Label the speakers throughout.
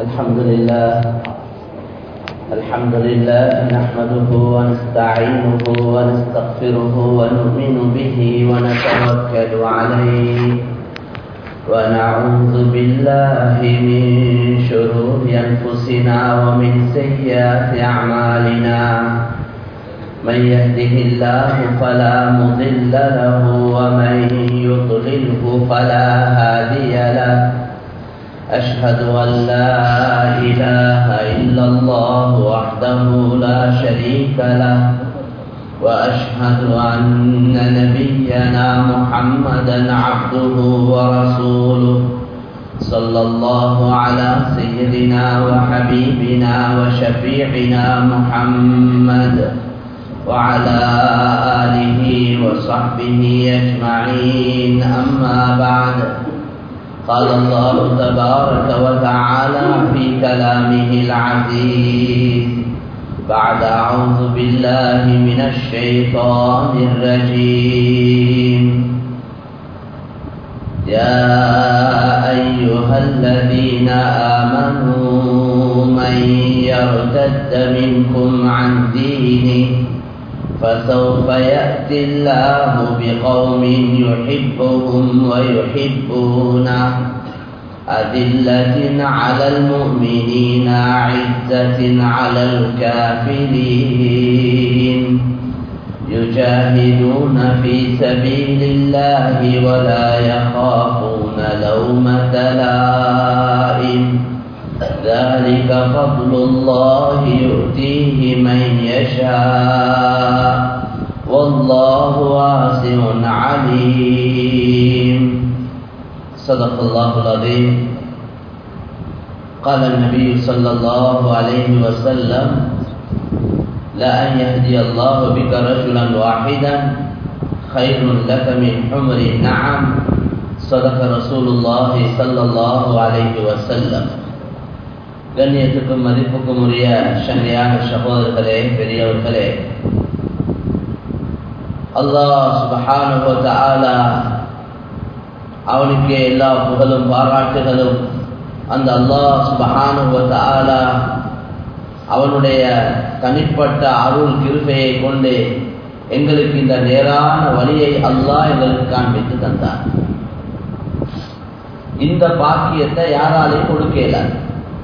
Speaker 1: الحمد لله الحمد لله نحمده ونستعينه ونستغفره ونؤمن به ونتوكل عليه ونعوذ بالله من شرور أنفسنا ومن سيئات أعمالنا من يهده الله فلا مضل له ومن يضلله فلا هادي له أشهد أن لا إله إلا الله وحده لا شريك له وأشهد أن نبينا محمدا عبده ورسوله صلى الله على سيدنا وحبيبنا وشفيعنا محمد وعلى آله وصحبه أجمعين أما بعد قال الله تبارك وتعالى في كلامه العزيز بعد أعوذ بالله من الشيطان الرجيم يا أيها الذين آمنوا من يرتد منكم عن دينه فسوف يأتي الله بقوم يحبهم ويحبونه أذلة على المؤمنين عزة على الكافرين يجاهدون في سبيل الله ولا يخافون لومة لائم ذلك فضل الله يؤتيه من يشاء والله واسع عليم صدق الله العظيم قال النبي صلى الله عليه وسلم لأن يهدي الله بك رجلا واحدا خير لك من حمر النعم صدق رسول الله صلى الله عليه وسلم கண்ணியத்துக்கும் மதிப்புக்கும் உரிய சங்கையான சகோதரர்களே பெரியவர்களே அல்லாஹ் சுபஹானுவ அவனுக்கே எல்லா புகழும் பாராட்டுகளும் அந்த அல்லாஹ் சுபஹானுவ அவனுடைய தனிப்பட்ட அருள் கிருபையை கொண்டு எங்களுக்கு இந்த நேரான வழியை அல்லாஹ் எங்களுக்கு காண்பித்து தந்தார் இந்த பாக்கியத்தை யாராலையும் கொடுக்க இயலாது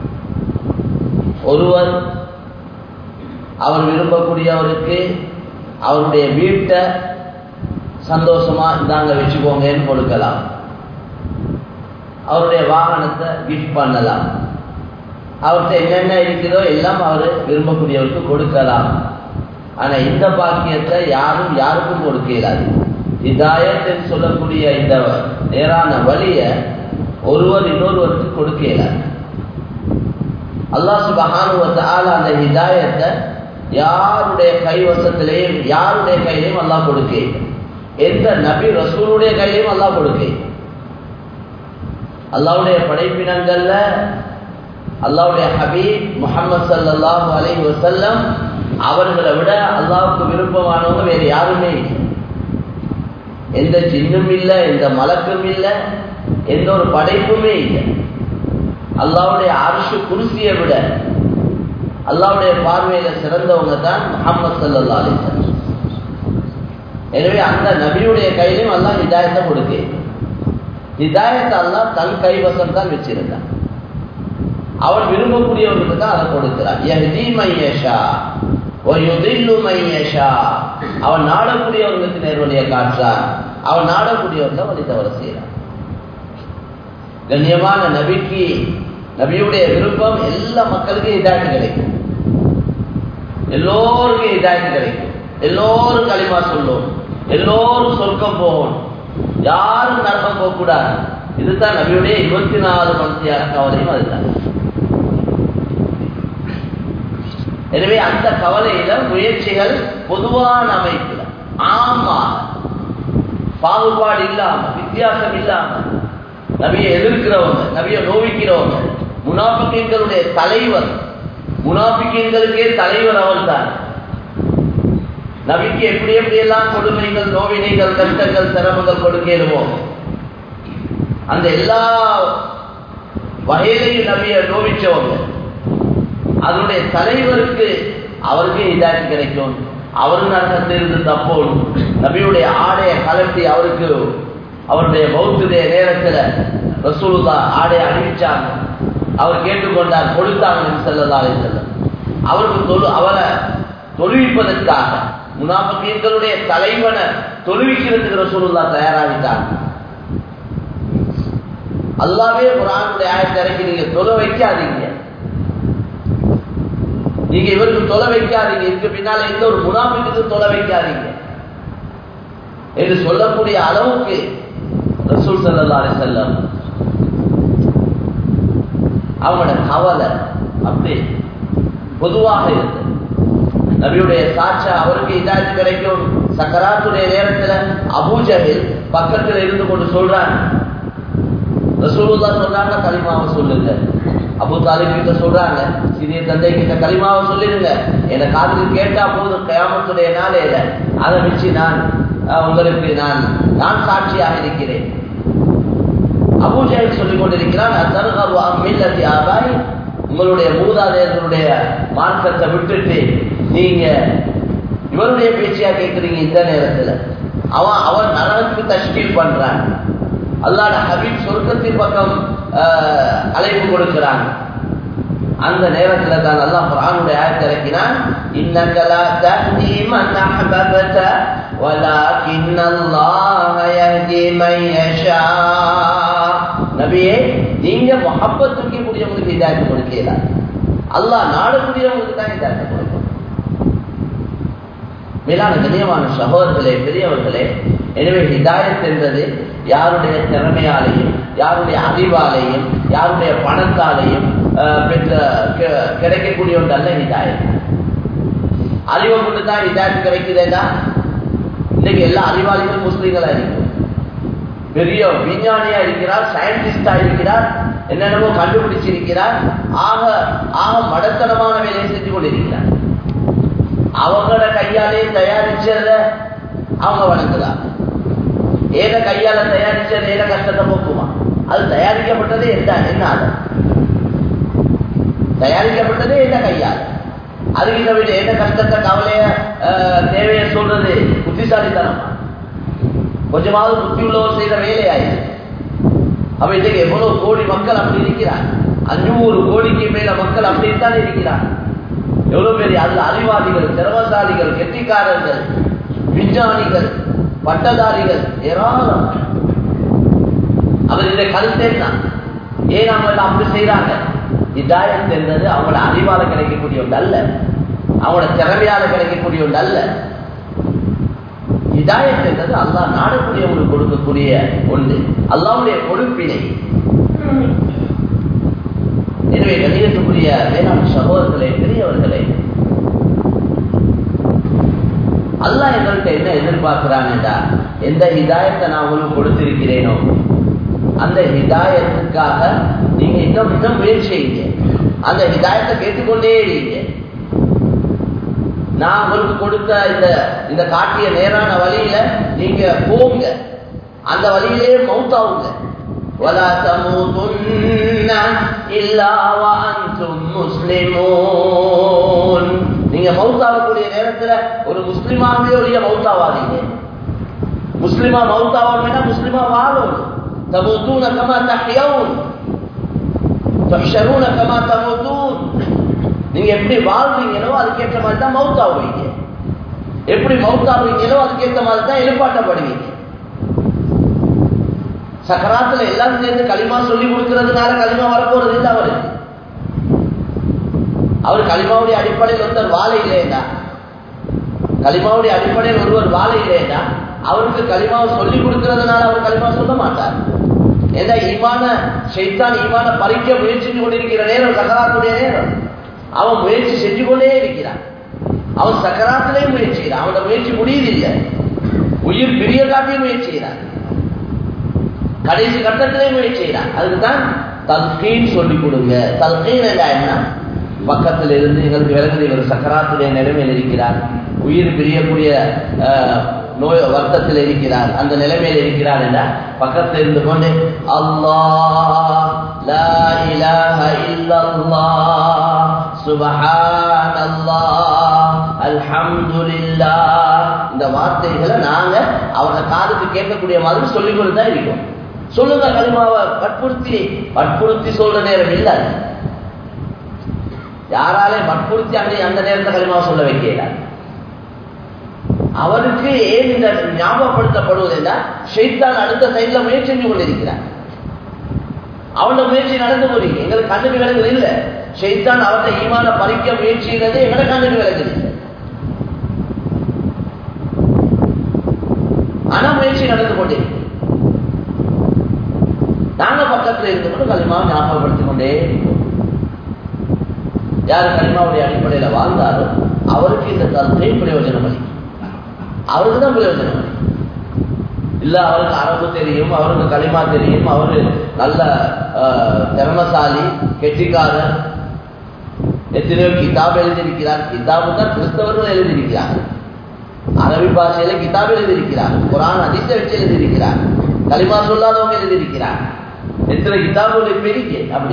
Speaker 1: ஒருவர் அவர் விரும்பக்கூடியவருக்கு அவருடைய வீட்டை சந்தோஷமா இந்தாங்க வச்சுக்கோங்கன்னு கொடுக்கலாம் அவருடைய வாகனத்தை கிஃப்ட் பண்ணலாம் அவர்கிட்ட என்னென்ன இருக்குதோ எல்லாம் அவர் விரும்பக்கூடியவருக்கு கொடுக்கலாம் ஆனா இந்த பாக்கியத்தை யாரும் யாருக்கும் கொடுக்க இயலாது இதாயத்தில் சொல்லக்கூடிய இந்த நேரான வழிய ஒருவர் இன்னொருவருக்கு கொடுக்க இயலாது அல்லாஹ் சுபஹானுவத்தால அந்த ஹிதாயத்தை யாருடைய கைவசத்திலையும் யாருடைய கையிலையும் அல்லாஹ் கொடுக்க எந்த நபி ரசூலுடைய கையிலையும் அல்லாஹ் கொடுக்க அல்லாவுடைய படைப்பினங்கள்ல அல்லாவுடைய ஹபீப் முகமது சல்லாஹூ அலை வசல்லம் அவர்களை விட அல்லாவுக்கு விருப்பமானவங்க வேறு யாருமே இல்லை எந்த சின்னும் இல்லை எந்த மலக்கும் இல்லை எந்த ஒரு படைப்புமே இல்லை அல்லாவுடைய அரசு குருசியை விட அல்லாவுடைய பார்வையில சிறந்தவங்க தான் முகமது சல்லா அலிசன் எனவே அந்த நபியுடைய கையிலும் அல்லா ஹிதாயத்தை கொடுக்க ஹிதாயத்தை அல்லா தன் கைவசம் தான் வச்சிருந்தான் அவன் விரும்பக்கூடியவர்களுக்கு தான் அதை கொடுக்கிறான் அவன் நாடக்கூடியவர்களுக்கு நேர்வழியை காட்டுறான் அவன் நாடக்கூடியவர்கள் வழி தவற செய்யறான் கண்ணியமான நபிக்கு நபியுடைய விருப்பம் எல்லா மக்களுக்கும் இதாட்டு கிடைக்கும் எல்லோருக்கும் இதாட்டு கிடைக்கும் எல்லோரும் களிமா சொல்லும் எல்லோரும் சொர்க்கம் போகணும் யாரும் நரகம் போகக்கூடாது இதுதான் நபியுடைய இருபத்தி நாலு மனசியான கவலையும் அதுதான் எனவே அந்த கவலையில முயற்சிகள் பொதுவான அமைப்புல ஆமா பாகுபாடு இல்லாம வித்தியாசம் இல்லாம நபியை எதிர்க்கிறவங்க நபியை நோவிக்கிறவங்க முனாபிக்கங்களுடைய தலைவர் முனாபிக்கங்களுக்கே தலைவர் அவர் தான் நபிக்கு எப்படி எப்படி எல்லாம் கொடுமைகள் நோவினைகள் கஷ்டங்கள் சிரமங்கள் கொடுக்கிறோமோ அந்த எல்லா வகையிலையும் நபிய நோவிச்சவங்க அதனுடைய தலைவருக்கு அவருக்கு இதாக்கி கிடைக்கும் அவர் நரகத்திலிருந்து தப்போம் நபியுடைய ஆடையை கலட்டி அவருக்கு அவருடைய பௌத்துடைய நேரத்தில் ரசூலுல்லா ஆடையை அணிவிச்சாங்க அவர் கேட்டுக்கொண்டார் கொடுத்தாங்க செல்லதாலே செல்லம் அவருக்கு தொழு அவரை தொழுவிப்பதற்காக முனாபக்கீர்களுடைய தலைவனை தொழுவிக்கிறதுக்கு ரசூலுல்லா தயாராகிட்டாங்க அல்லாவே குரானுடைய ஆயத்தை இறக்கி நீங்க தொலை வைக்காதீங்க நீங்க இவருக்கு தொலை வைக்காதீங்க இதுக்கு பின்னால எந்த ஒரு முனாபிக்கு தொலை வைக்காதீங்க என்று சொல்லக்கூடிய அளவுக்கு ரசூல் சல்லல்லாஹு செல்லம் அவங்களோட கவலை அப்படி பொதுவாக இருந்தது நபியுடைய சாட்சா அவருக்கு இதாச்சு கிடைக்கும் சக்கராத்துடைய நேரத்துல அபூஜகில் பக்கத்துல இருந்து கொண்டு சொல்றாங்க ரசூலுல்லா சொல்றாங்க களிமாவை சொல்லுங்க அபு தாலிப் கிட்ட சொல்றாங்க சிறிய தந்தை கிட்ட களிமாவை சொல்லிடுங்க என காதுக்கு கேட்டா போதும் கயாமத்துடைய நாளையில அதை வச்சு நான் உங்களுக்கு நான் நான் சாட்சியாக இருக்கிறேன் அபூஜாயில் சொல்லிக் கொண்டிருக்கிறான் மில்லத்தி ஆபாய் உங்களுடைய மூதாதையர்களுடைய மார்க்கத்தை விட்டுட்டு நீங்க இவருடைய பேச்சியா கேட்குறீங்க இந்த நேரத்துல அவன் அவன் நரனுக்கு தஷ்கீல் பண்றான் அல்லாட ஹபீப் சொர்க்கத்தின் பக்கம் அழைப்பு கொடுக்கிறாங்க அந்த நேரத்துல தான் அல்லாஹ் குர்ஆனுடைய ஆயத்தை இறக்கினான் இன்னக லா தஹ்தி மன் அஹ்பப்த வலாகின் அல்லாஹ் யஹ்தி மன் யஷா நபியே நீங்க முஹப்பத் தூக்கக்கூடியவங்களுக்கு ஹிதாயத் கொடுக்கலாம் அல்லாஹ் நாடக்கூடியவங்களுக்கு தான் ஹிதாயத் கொடுக்கும் மேலான கண்ணியமான சகோதரர்களே பெரியவர்களே எனவே ஹிதாயத் என்பது யாருடைய திறமையாலையும் யாருடைய அறிவாலையும் யாருடைய பணத்தாலையும் பெற்ற கிடைக்கக்கூடிய ஒன்று அல்ல ஹிதாயத் அறிவை கொண்டு தான் ஹிதாயத் கிடைக்குதுன்னா இன்னைக்கு எல்லா அறிவாளிகளும் முஸ்லீம்களா இருக்கும் பெரிய விஞ்ஞானியா இருக்கிறார் சயின்டிஸ்டா இருக்கிறார் என்னென்னமோ கண்டுபிடிச்சிருக்கிறார் ஆக ஆக மடத்தனமான வேலையை செஞ்சு கொண்டிருக்கிறார் அவங்களோட கையாலே தயாரிச்சத அவங்க வணங்குறாங்க ஏத கையால தயாரிச்சது ஏத கஷ்டத்தை போக்குமா அது தயாரிக்கப்பட்டதே என்ன என்ன ஆகும் தயாரிக்கப்பட்டதே என்ன கையால் அதுக்கு விட என்ன கஷ்டத்தை கவலைய தேவையை சொல்றது புத்திசாலித்தனமா கொஞ்சமாவது புத்தி உள்ளவர் செய்த வேலையாயிரு அப்ப இன்னைக்கு எவ்வளவு கோடி மக்கள் அப்படி இருக்கிறார் அஞ்சூறு கோடிக்கு மேல மக்கள் அப்படித்தான் இருக்கிறார் எவ்வளவு பேர் அதுல அறிவாளிகள் திறமசாலிகள் கெட்டிக்காரர்கள் விஞ்ஞானிகள் பட்டதாரிகள் ஏராளம் அவர் இந்த கருத்து என்ன ஏன் அவங்க அப்படி செய்யறாங்க இதாயத் என்பது அவங்களோட அறிவால கிடைக்கக்கூடிய ஒன்று அல்ல அவங்களோட திறமையால கிடைக்கக்கூடிய ஒன்று அல்ல இதாயத் என்பது அல்லாஹ் நாடக்கூடியவங்களுக்கு கொடுக்கக்கூடிய ஒன்று அல்லாவுடைய கொடுப்பினை எனவே கணியத்துக்குரிய வேளாண் சகோதரர்களே பெரியவர்களே அல்லாஹ் எங்கள்கிட்ட என்ன எதிர்பார்க்கிறான் என்றால் எந்த ஹிதாயத்தை நான் உங்களுக்கு கொடுத்திருக்கிறேனோ அந்த ஹிதாயத்துக்காக நீங்க இன்னும் இன்னும் முயற்சி செய்யுங்க அந்த ஹிதாயத்தை கேட்டுக்கொண்டே இருங்க நான் உங்களுக்கு கொடுத்த இந்த இந்த காட்டிய நேரான வழியில நீங்க போங்க அந்த வழியிலே மவுத்தாவுங்க ولا تموتن إلا وأنتم مسلمون நீங்க மவுத்தாகக்கூடிய நேரத்துல ஒரு முஸ்லிமாவே ஒழிய மவுத்தாவாதீங்க முஸ்லிமா மவுத்தாவாங்கன்னா முஸ்லிமா வாழும் தமுத்தூன கமா தஹ்யவுன் தஹ்ஷரூன கமா தமுத்தூன் நீங்க எப்படி வாழ்வீங்களோ அதுக்கேற்ற மாதிரி தான் மவுத்தாவீங்க எப்படி மவுத்தாவீங்களோ அதுக்கேற்ற மாதிரி தான் எழுப்பாட்டப்படுவீங்க சக்கராத்துல எல்லாரும் சேர்ந்து களிமா சொல்லி கொடுக்கறதுனால களிமா வரப்போறது இல்லை அவரு அவர் களிமாவுடைய அடிப்படையில் ஒருத்தர் வாழை இல்லையா களிமாவுடைய அடிப்படையில் ஒருவர் வாழை இல்லையா அவருக்கு களிமாவை சொல்லி கொடுக்கறதுனால அவர் களிமா சொல்ல மாட்டார் ஏன்னா ஈமான ஷைத்தான் ஈமான பறிக்க முயற்சி கொண்டிருக்கிற நேரம் சக்கராத்துடைய நேரம் அவன் முயற்சி செஞ்சு கொண்டே இருக்கிறான் அவன் சக்கராத்திலே முயற்சிக்கிறான் அவனோட முயற்சி முடியதில்லை உயிர் பிரிய காட்டிய முயற்சிக்கிறான் கடைசி கட்டத்திலே முயற்சி செய்யறான் அதுக்குதான் தல்கீன் சொல்லிக் கொடுங்க தல்கீன் என்ன பக்கத்தில் இருந்து எங்களுக்கு விலகுது இவர் சக்கராத்துடைய நிலைமையில் இருக்கிறார் உயிர் பிரியக்கூடிய நோய் வருத்தத்தில் இருக்கிறார் அந்த நிலைமையில் இருக்கிறார் என்றால் பக்கத்தில் இருந்து கொண்டு அல்லாஹ் லா இலாஹ இல்லல்லாஹ் சுபஹானல்லாஹ் அல்ஹம்துலில்லாஹ் இந்த வார்த்தைகளை நாங்க அவங்க காதுக்கு கேட்கக்கூடிய மாதிரி சொல்லிக் கொடுத்தா இருக்கோம் சொல்லுங்க களிமாவை வற்புறுத்தி வற்புறுத்தி சொல்ற நேரம் இல்லை யாராலே வற்புறுத்தி அந்த அந்த நேரத்தை களிமாவை சொல்ல வைக்கல அவருக்கு ஏன் இந்த ஞாபகப்படுத்தப்படுவது என்றால் ஷெய்தான் அடுத்த சைட்ல முயற்சி செஞ்சு கொண்டிருக்கிறார் அவனோட முயற்சி நடந்து போறீங்க எங்களுக்கு கண்ணுக்கு விளங்குது இல்லை ஷெய்தான் அவருடைய ஈமான பறிக்க முயற்சிங்கிறது எங்களை கண்ணுக்கு விளங்குது இல்லை ஆனா முயற்சி நடந்து கொண்டிருக்கு நாங்க பக்கத்துல இருந்து கொண்டு களிமாவை ஞாபகப்படுத்திக் கொண்டே யார் களிமாவுடைய அடிப்படையில வாழ்ந்தாரோ அவருக்கு இந்த கருத்தை பிரயோஜனம் அளிக்கும் அவருக்கு தான் பிரயோஜனம் அளிக்கும் இல்ல அவருக்கு அரபு தெரியும் அவருக்கு களிமா தெரியும் அவரு நல்ல திறமசாலி கெட்டிக்காரர் எத்தனையோ கிதாப் எழுதியிருக்கிறார் கிதாபு தான் கிறிஸ்தவர்கள் எழுதியிருக்கிறார் அரபி பாஷையில கிதாப் எழுதியிருக்கிறார் குரான் அதிசய வச்சு எழுதியிருக்கிறார் களிமா சொல்லாதவங்க எழுதியிருக்கிறார் எத்தனை கிதாபுடைய பெருக்கே அப்படி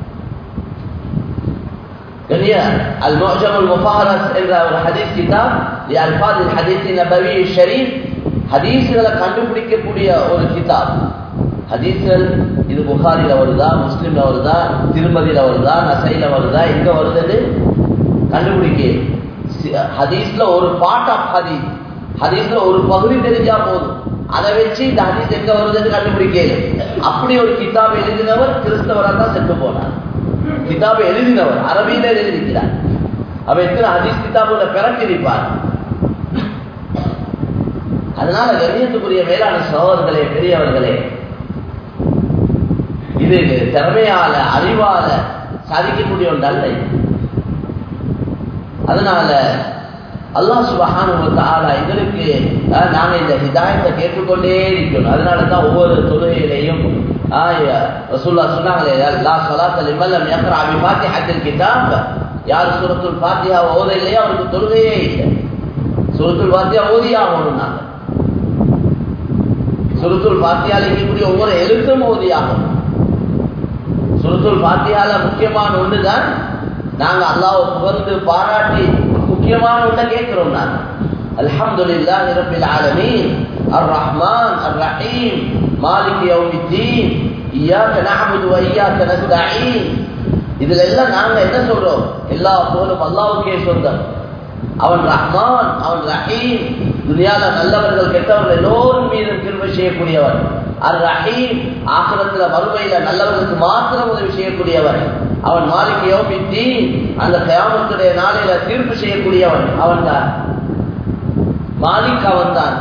Speaker 1: கண்ணிய அல் முஅஜம் அல் முஃபாரஸ் என்ற ஒரு ஹதீஸ் கிதாப் லி அல்ஃபாஸ் அல் ஹதீஸ் நபவி ஷரீஃப் ஹதீஸ்களை கண்டுபிடிக்கக்கூடிய ஒரு கிதாப் ஹதீஸ்கள் இது புகாரில வருதா முஸ்லிம்ல வருதா திருமதியில வருதா நசைல வருதா எங்க வருது கண்டுபிடிக்க ஹதீஸ்ல ஒரு பார்ட் ஆஃப் ஹதீஸ் ஹதீஸ்ல ஒரு பகுதி தெரிஞ்சா போதும் அதை வச்சு இந்த ஹதீஸ் எங்க வருதுன்னு கண்டுபிடிக்கல அப்படி ஒரு கிதாப் எழுதினவர் கிறிஸ்தவராக தான் செத்து போனார் கிதாபை எழுதினவர் அரபியில எழுதியிருக்கிறார் அவ எத்தனை ஹதீஸ் கிதாபுல பிறக்கிருப்பார் அதனால கண்ணியத்துக்குரிய மேலான சகோதரர்களே பெரியவர்களே இது திறமையால அறிவால சாதிக்கக்கூடிய ஒன்று அல்ல அதனால அல்லாஹ் சுபஹானுவத்தால எங்களுக்கு நாங்க இந்த ஹிதாயத்தை கேட்டுக்கொண்டே இருக்கணும் அதனால தான் ஒவ்வொரு தொழுகையிலையும் ரசூல்லா சொன்னாங்களே லா ஸலாத்த லிமன் லம் யக்ரா பி ஃபாத்திஹத்தில் கிதாப் யார் சூரத்துல் ஃபாத்திஹா ஓத இல்லையோ அவருக்கு தொழுகையே இல்லை சூரத்துல் ஃபாத்திஹா ஓதியா ஆகணும் நாங்க சுருத்துல் ஃபாத்தியால இருக்கக்கூடிய ஒவ்வொரு எழுத்தும் ஓதியாகும் சுருத்துல் ஃபாத்தியால முக்கியமான ஒன்றுதான் நாங்க அல்லாஹ் புகழ்ந்து பாராட்டி முக்கியமான ஒன்றை கேட்கிறோம் நாங்க அல்ஹம்துலில்லாஹி ரப்பில் ஆலமீன் الرحمن الرحيم مالك يوم الدين إياك نعبد وإياك نستعين இதுல எல்லாம் நாங்க என்ன சொல்றோம் எல்லா புகழும் அல்லாவுக்கே சொந்தம் அவன் ரஹ்மான் அவன் ரஹீம் துனியால நல்லவர்கள் கெட்டவர்கள் எல்லோரும் மீதும் கிருபை செய்யக்கூடியவன் அர் ரஹீம் ஆசிரத்துல மறுமையில நல்லவர்களுக்கு மாத்திரம் உதவி செய்யக்கூடியவன் அவன் மாலிக் யோபித்தி அந்த கயாமத்துடைய நாளையில தீர்ப்பு செய்யக்கூடியவன் அவன் தான் மாலிக் அவன் தான்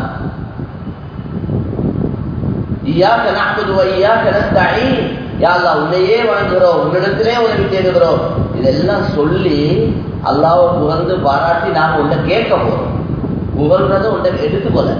Speaker 1: ஈயாக்க நாற்பது ஈயாக்க நஸ்தஈன் யா அல்லாஹ் உன்னையே வணங்குகிறோம் உன்னிடத்திலே உதவி தேடுகிறோம் இதெல்லாம் சொல்லி அல்லாவை புகழ்ந்து பாராட்டி நாம உன்னை கேட்க போறோம் புகழ்றதை உன்னை எடுத்துக்கொள்ள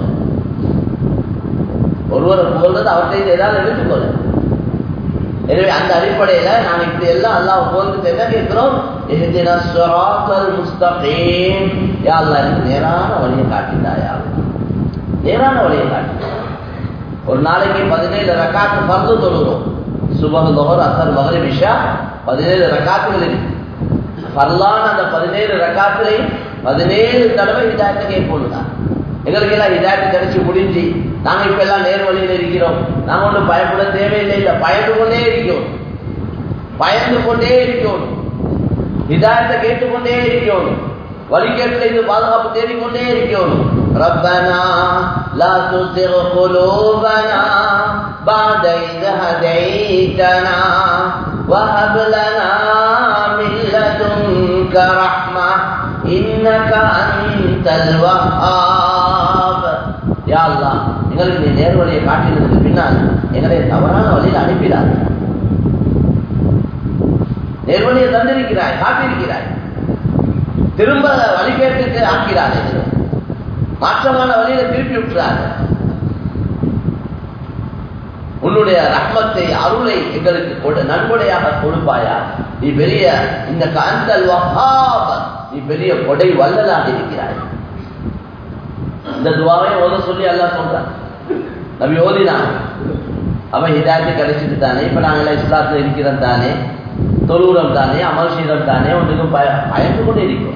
Speaker 1: ஒருவரை புகழ்றது அவர்கிட்ட ஏதாவது எடுத்துக்கொள்ள எனவே அந்த அடிப்படையில நான் இப்படி எல்லாம் அல்லாஹ் புகழ்ந்து என்ன கேட்கிறோம் எஹ்தின ஸிராத்தல் முஸ்தகீம் யா அல்லாஹ் எனக்கு நேரான வழியை காட்டிட்டாயா நேரான வழியை காட்டிட்டாயா ஒரு நாளைக்கு பதினேழு ரக்காத்து பறந்து தொழுகிறோம் சுபக தொகர் அசர் மகரிப் இஷா பதினேழு ரக்காத்துகள் இருக்கு பரலான அந்த பதினேழு ரக்காத்துலையும் பதினேழு தடவை இதாயத்தை கேட்போம் தான் எங்களுக்கு எல்லாம் இதாயத்து கிடைச்சி முடிஞ்சு நாங்க இப்ப எல்லாம் நேர் வழியில் இருக்கிறோம் நாங்க ஒன்றும் பயப்பட தேவையில்லை இல்லை பயந்து கொண்டே இருக்கோம் பயந்து கொண்டே இருக்கோம் இதாயத்தை கேட்டுக்கொண்டே இருக்கோம் வழிகேட்டில் இது பாதுகாப்பு தேடிக்கொண்டே இருக்கணும் ربنا لا تزغ قلوبنا بعد إذ هديتنا وهب لنا من لدنك رحمة إنك أنت الوهاب يا الله எங்களுக்கு நீ நேர் வழியை காட்டினதுக்கு பின்னால் எங்களை தவறான வழியில் அனுப்பிடாது நேர்வழியை தந்திருக்கிறாய் காட்டியிருக்கிறாய் திரும்ப வழிகேட்டுக்கு ஆக்கிறார் மாற்றமான வழியில திருப்பி விட்டுறார் உன்னுடைய ரஹ்மத்தை அருளை எங்களுக்கு கொடு நன்கொடையாக கொடுப்பாயா நீ பெரிய இந்த காந்தல் வஹாப் நீ பெரிய கொடை வல்லலாக இருக்கிறாய் இந்த துவாவை ஓத சொல்லி அல்லா சொல்றான் நபி ஓதினான் அப்ப ஹிதாயத்து கிடைச்சிட்டு தானே இப்ப நாங்கெல்லாம் இஸ்லாத்துல இருக்கிறோம் தானே தொழுகிறோம் தானே அமல் செய்கிறோம் தானே ஒன்றுக்கும் பய பயந்து கொண்டே இருக்கிறோம்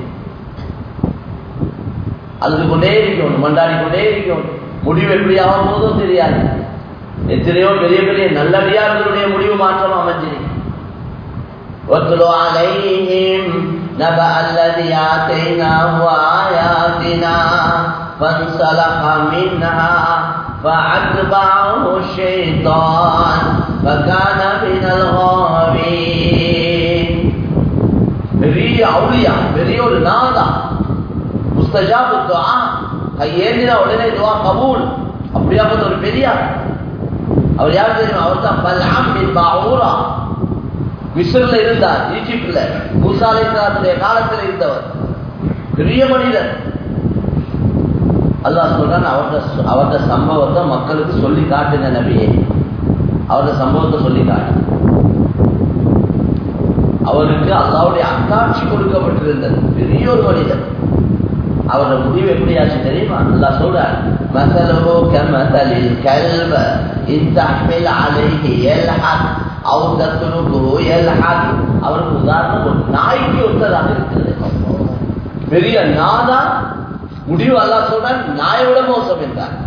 Speaker 1: அழுது கொண்டே இருக்கணும் மண்டாடி கொண்டே இருக்கணும் முடிவு எப்படி ஆகும் போதோ தெரியாது எத்தனையோ பெரிய பெரிய நல்லடியார்களுடைய முடிவு மாற்றம் அமைஞ்சிருக்கு واتل عليهم نبأ الذي آتيناه آياتنا فانسلخ منها فأتبعه الشيطان فكان من الغاوين பெரிய அவுளியா பெரிய ஒரு நாதா முஸ்தஜாபு துஆ கையேந்தினா உடனே துஆ கபூல் அப்படியாப்பட்ட ஒரு பெரியார் அவர் யார் தெரியும் அவர் தான் பல்ஆம் பின் பாஊரா மிஸ்ரில் இருந்தார் ஈஜிப்ட்ல மூசா அலைஹிஸ்ஸலாத்துடைய காலத்தில் இருந்தவர் பெரிய மனிதர் அல்லாஹ் சொல்றான் அவர்த அவர்த சம்பவத்தை மக்களுக்கு சொல்லி காட்டுங்க நபியே அவரது சம்பவத்தை சொல்லி காட்டு அவருக்கு அல்லாவுடைய அத்தாட்சி கொடுக்கப்பட்டிருந்தது பெரிய ஒரு மனிதர் அவரோட முடிவு எப்படியாச்சு தெரியுமா அல்லா சொல்றார் மசலவோ கமதலில் கல்வ இத்தஹ்மில் அலைஹி யல்ஹத் அவ் தத்ருகு யல்ஹத் அவருக்கு உதாரணம் ஒரு நாய்க்கு ஒத்ததாக இருக்கிறது பெரிய நாதா முடிவு அல்லாஹ் சொல்றான் நாயோட மோசம் என்றார்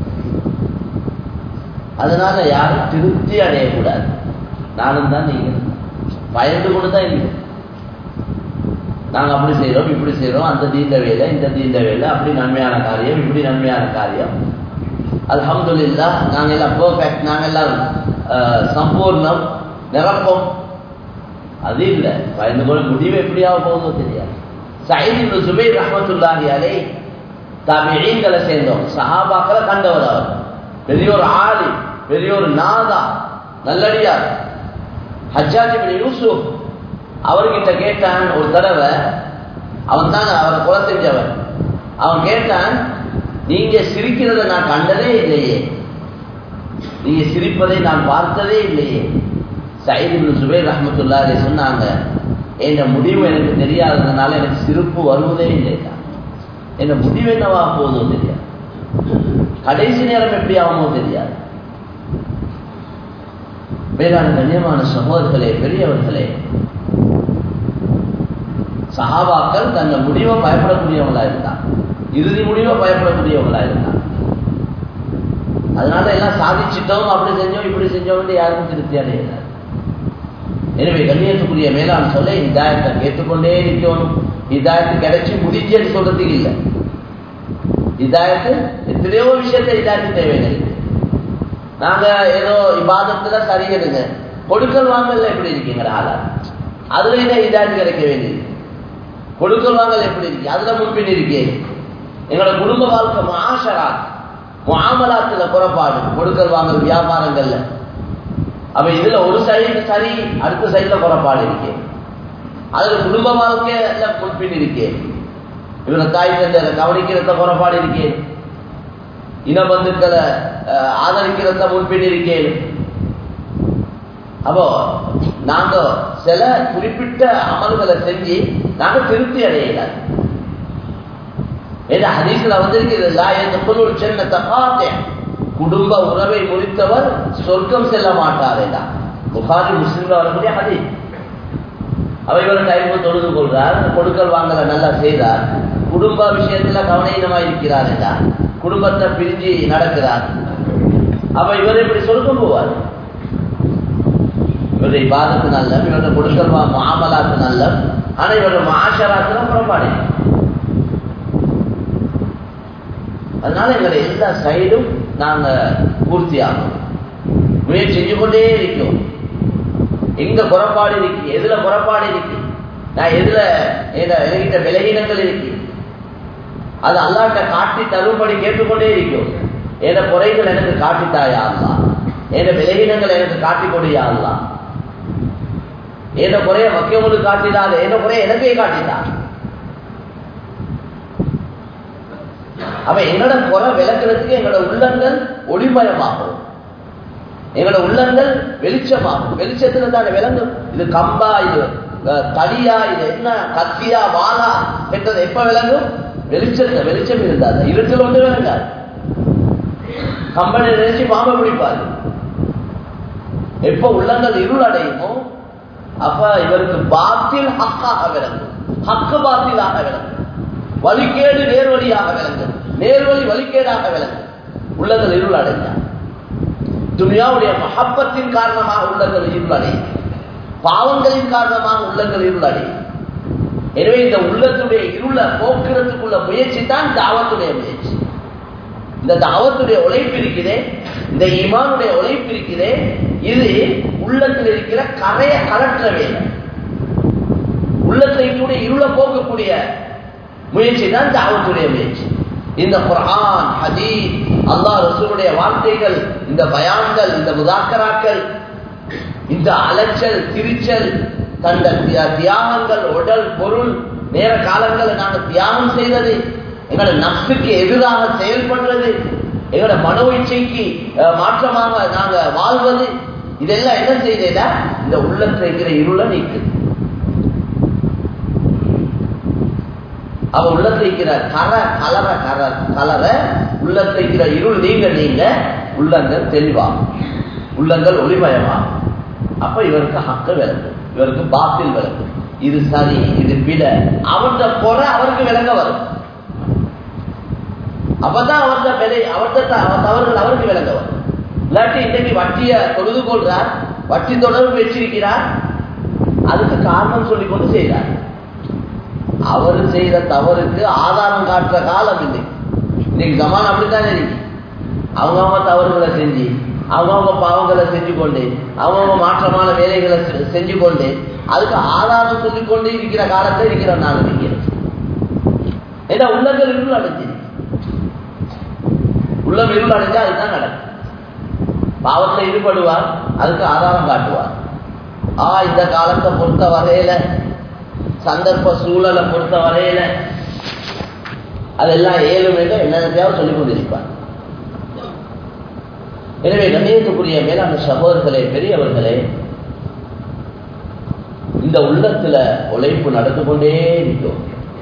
Speaker 1: அதனால யாரும் திருப்தி அடையக்கூடாது நானும் தான் நீங்க பயந்து கொண்டு தான் இல்லை நாங்கள் அப்படி செய்கிறோம் இப்படி செய்கிறோம் அந்த தீந்த வேலை இந்த தீந்த வேலை அப்படி நன்மையான காரியம் இப்படி நன்மையான காரியம் அல்ஹம்துலில்லா நாங்கள் எல்லாம் பர்ஃபெக்ட் நாங்கள் எல்லாம் சம்பூர்ணம் நிரப்பம் அது இல்லை பயந்து கொள்ள முடிவு எப்படியாக போகுதோ தெரியாது சைதின் சுபைர் ரஹமத்துல்லாஹி அலை தபிழீன்களை சேர்ந்தோம் சஹாபாக்களை கண்டவர் அவர் பெரிய ஒரு ஆளி பெரிய ஒரு நாதா நல்லடியார் ஹஜ்ஜாஜ் இப்னு யூசுப் அவர்கிட்ட கேட்டான் ஒரு தடவை அவன் தான் அவரை கொலை செஞ்சவன் அவன் கேட்டான் நீங்க சிரிக்கிறத நான் கண்டதே இல்லையே நீங்க சிரிப்பதை நான் பார்த்ததே இல்லையே சைது சுபேர் ரஹமத்துல்லாரே சொன்னாங்க என் முடிவு எனக்கு தெரியாததுனால எனக்கு சிரிப்பு வருவதே இல்லை என் முடிவு என்னவா போகுதோ தெரியாது கடைசி நேரம் எப்படி ஆகுமோ தெரியாது வேறான கண்ணியமான சகோதரர்களே பெரியவர்களே சஹாபாக்கள் தந்த முடிவை பயப்படக்கூடியவங்களா இருந்தான் இறுதி முடிவை பயப்படக்கூடியவங்களா இருந்தான் அதனால எல்லாம் சாதிச்சிட்டோம் அப்படி செஞ்சோம் இப்படி செஞ்சோம் யாருக்கும் திருப்தி அடையல எனவே கண்ணியத்துக்குரிய மேலாண் சொல்ல இதாயத்தை கேட்டுக்கொண்டே இருக்கணும் இதாயத்து கிடைச்சி முடிச்சேன்னு சொல்றதுக்கு இல்லை இதாயத்து எத்தனையோ விஷயத்தை இதாயத்து தேவையில்லை நாங்க ஏதோ இபாதத்துல சரியிடுங்க கொடுக்கல் வாங்கல எப்படி இருக்கீங்க ஆளா அதுல என்ன இதாயத்து கிடைக்க வேண்டியது கொடுக்கல் வாங்கல் எப்படி இருக்கு அதுல முன்பின் இருக்கே எங்களோட குடும்ப வாழ்க்கை மாஷராத் மாமலாத்துல குறைபாடு கொடுக்கல் வாங்கல் வியாபாரங்கள்ல அப்ப இதுல ஒரு சைடு சரி அடுத்த சைடுல குறைபாடு இருக்கே அதுல குடும்ப வாழ்க்கையில முன்பின் இருக்கே இவரை தாய் தந்தை கவனிக்கிறத குறைபாடு இருக்கே இன பந்துக்களை ஆதரிக்கிறத முன்பின் இருக்கேன் அப்போ நாங்க சில குறிப்பிட்ட அமல்களை செஞ்சு நாங்க திருப்தி அடையலாம் ஏன்னா ஹதீஸ்ல வந்திருக்கிறது சின்ன தப்பாத்தேன் குடும்ப உறவை முறித்தவர் சொர்க்கம் செல்ல மாட்டாரேடா புகாரி முஸ்லிம் வரக்கூடிய ஹதீஸ் அவ இவர் டைம் தொழுது கொள்றார் கொடுக்கல் வாங்கல நல்லா செய்தார் குடும்ப விஷயத்துல கவனீனமா இருக்கிறார் குடும்பத்தை பிரிஞ்சு நடக்கிறார் அப்ப இவர் இப்படி சொர்க்கம் போவார் இவருடைய இபாதத்து நல்ல இவருடைய கொடுக்கல் மாமலாத்து நல்ல ஆனா இவருடைய மாஷராத்துல புறப்பாடு அதனால எங்களை எல்லா சைடும் நாங்க பூர்த்தி ஆகணும் முயற்சி செஞ்சு கொண்டே இருக்கோம் எங்க புறப்பாடு இருக்கு எதுல புறப்பாடு இருக்கு நான் எதுல என்கிட்ட விலகினங்கள் இருக்கு அது அல்லாட்ட காட்டி தரும்படி கேட்டுக்கொண்டே இருக்கும் என குறைகள் எனக்கு காட்டித்தாயா அல்லா என விலகினங்கள் எனக்கு காட்டிக் கொடியா அல்லா ஏன குறைய மக்கியவங்களுக்கு காட்டிடாத ஏன குறைய எனக்கே காட்டிட்டா அவ எங்களோட குறை விளக்குறதுக்கு எங்களோட உள்ளங்கள் ஒளிமயமாகும் எங்களோட உள்ளங்கள் வெளிச்சமாகும் வெளிச்சத்துல தான் விளங்கும் இது கம்பா இது தடியா இது என்ன கத்தியா வாளா என்றது எப்ப விளங்கும் வெளிச்சத்தை வெளிச்சம் இருந்தாது இருட்டில் ஒன்று விளங்காது கம்பனை நினைச்சு பாம்பை பிடிப்பாரு எப்ப உள்ளங்கள் இருள் அடையுமோ அப்ப இவருக்கு பாத்தில் ஹக்காக விளங்கும் ஹக்கு பாத்திலாக விளங்கும் வழிகேடு நேர்வழியாக விளங்கும் நேர்வழி வழிகேடாக விளங்கும் உள்ளங்கள் இருள் அடைஞ்சார் துனியாவுடைய மகப்பத்தின் காரணமாக உள்ளங்கள் இருள் அடையும் பாவங்களின் காரணமாக உள்ளங்கள் இருள் அடையும் எனவே இந்த உள்ளத்துடைய இருளை போக்குறதுக்குள்ள முயற்சி தான் தாவத்துடைய முயற்சி இந்த தாவத்துடைய உழைப்பு இருக்குதே இந்த ஈமானுடைய உழைப்பு இருக்குதே இது உள்ளத்தில் இருக்கிற கரைய கலற்ற வேலை உள்ளத்தில் இருக்கக்கூடிய இருளை போக்கக்கூடிய முயற்சி தான் தாவத்துடைய முயற்சி இந்த குரான் ஹதீஸ் அல்லாஹ் ரசூலுடைய வார்த்தைகள் இந்த பயான்கள் இந்த முதாக்கராக்கள் இந்த அலைச்சல் திரிச்சல் கண்ட தியாகங்கள் உடல் பொருள் நேர காலங்களை நாங்கள் தியாகம் செய்வது எங்களோட நப்சுக்கு எதிராக செயல்படுறது எங்களோட மனோ இச்சைக்கு மாற்றமாக நாங்க வாழ்வது இதெல்லாம் என்ன செய்தா இந்த உள்ளத்தில் இருக்கிற இருளை நீக்குது அவ உள்ளத்தில் இருக்கிற கர கலர கர கலர உள்ளத்தில் இருக்கிற இருள் நீங்க நீங்க உள்ளங்கள் தெளிவாகும் உள்ளங்கள் ஒளிமயமாகும் அப்ப இவருக்கு ஹக்க விளங்கும் இவருக்கு பாத்தில் விளங்கும் இது சரி இது பிட அவர்த குறை அவருக்கு விளங்க வரும் அப்பதான் அவர்த விலை அவர்த தவறுகள் அவருக்கு விளங்க வரும் இல்லாட்டி இன்னைக்கு வட்டிய தொழுது கொள்றார் வட்டி தொடர்பு வச்சிருக்கிறார் அதுக்கு காரணம் சொல்லி கொண்டு செய்கிறார் அவர் செய்த தவறுக்கு ஆதாரம் காட்டுற காலம் இல்லை இன்னைக்கு சமான் அப்படித்தானே இருக்கு அவங்கவுங்க தவறுகளை செஞ்சு அவங்கவுங்க பாவங்களை செஞ்சு கொண்டு அவங்கவுங்க மாற்றமான வேலைகளை செஞ்சு கொண்டு அதுக்கு ஆதாரம் சொல்லிக் கொண்டு இருக்கிற காலத்தில் இருக்கிற நான் இருக்கிறேன் ஏன்னா உள்ளங்கள் இருள் அடைஞ்சிருக்கு உள்ளம் இருள் அடைஞ்சா அதுதான் நடக்கும் பாவத்தில் ஈடுபடுவார் அதுக்கு ஆதாரம் காட்டுவார் ஆ இந்த காலத்தை பொறுத்த வரையில சந்தர்ப்ப சூழலை பொறுத்த வரையில அதெல்லாம் ஏழும் என்னென்னத்தையாவது சொல்லிக் கொண்டிருப்பார் எனவே கண்ணியத்துக்குரிய மேலான சகோதரர்களே பெரியவர்களே இந்த உள்ளத்துல உழைப்பு நடந்து கொண்டே இருக்கும்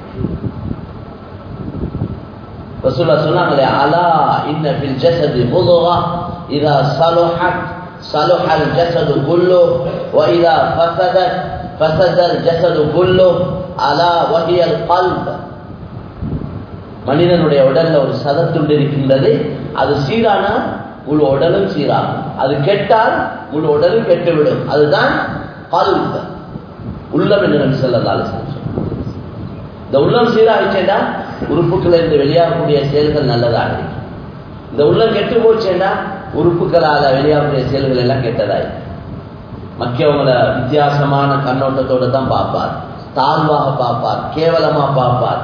Speaker 1: ரசூலா சொன்னாங்களே அலா இன்ன ஃபில் ஜஸதி முதுகா இதா சலுஹத் صلح الجسد كله وإذا فسدت فسد الجسد كله ألا وهي القلب மனிதனுடைய உடல்ல ஒரு சதத்துண்டு இருக்கின்றது அது சீரானா முழு உடலும் சீராகும் அது கெட்டால் முழு உடலும் கெட்டுவிடும் அதுதான் கல்ப உள்ளம் என்று நம்பி செல்லதால் இந்த உள்ளம் சீராகிச்சேண்டா உறுப்புகள் இருந்து வெளியாகக்கூடிய செயல்கள் நல்லதாக இருக்கு இந்த உள்ளம் கெட்டு போச்சேண்டா உறுப்புகளால வெளியாகக்கூடிய செயல்கள் எல்லாம் கெட்டதாய் மக்கியவங்களை வித்தியாசமான கண்ணோட்டத்தோடு தான் பார்ப்பார் தாழ்வாக பார்ப்பார் கேவலமா பார்ப்பார்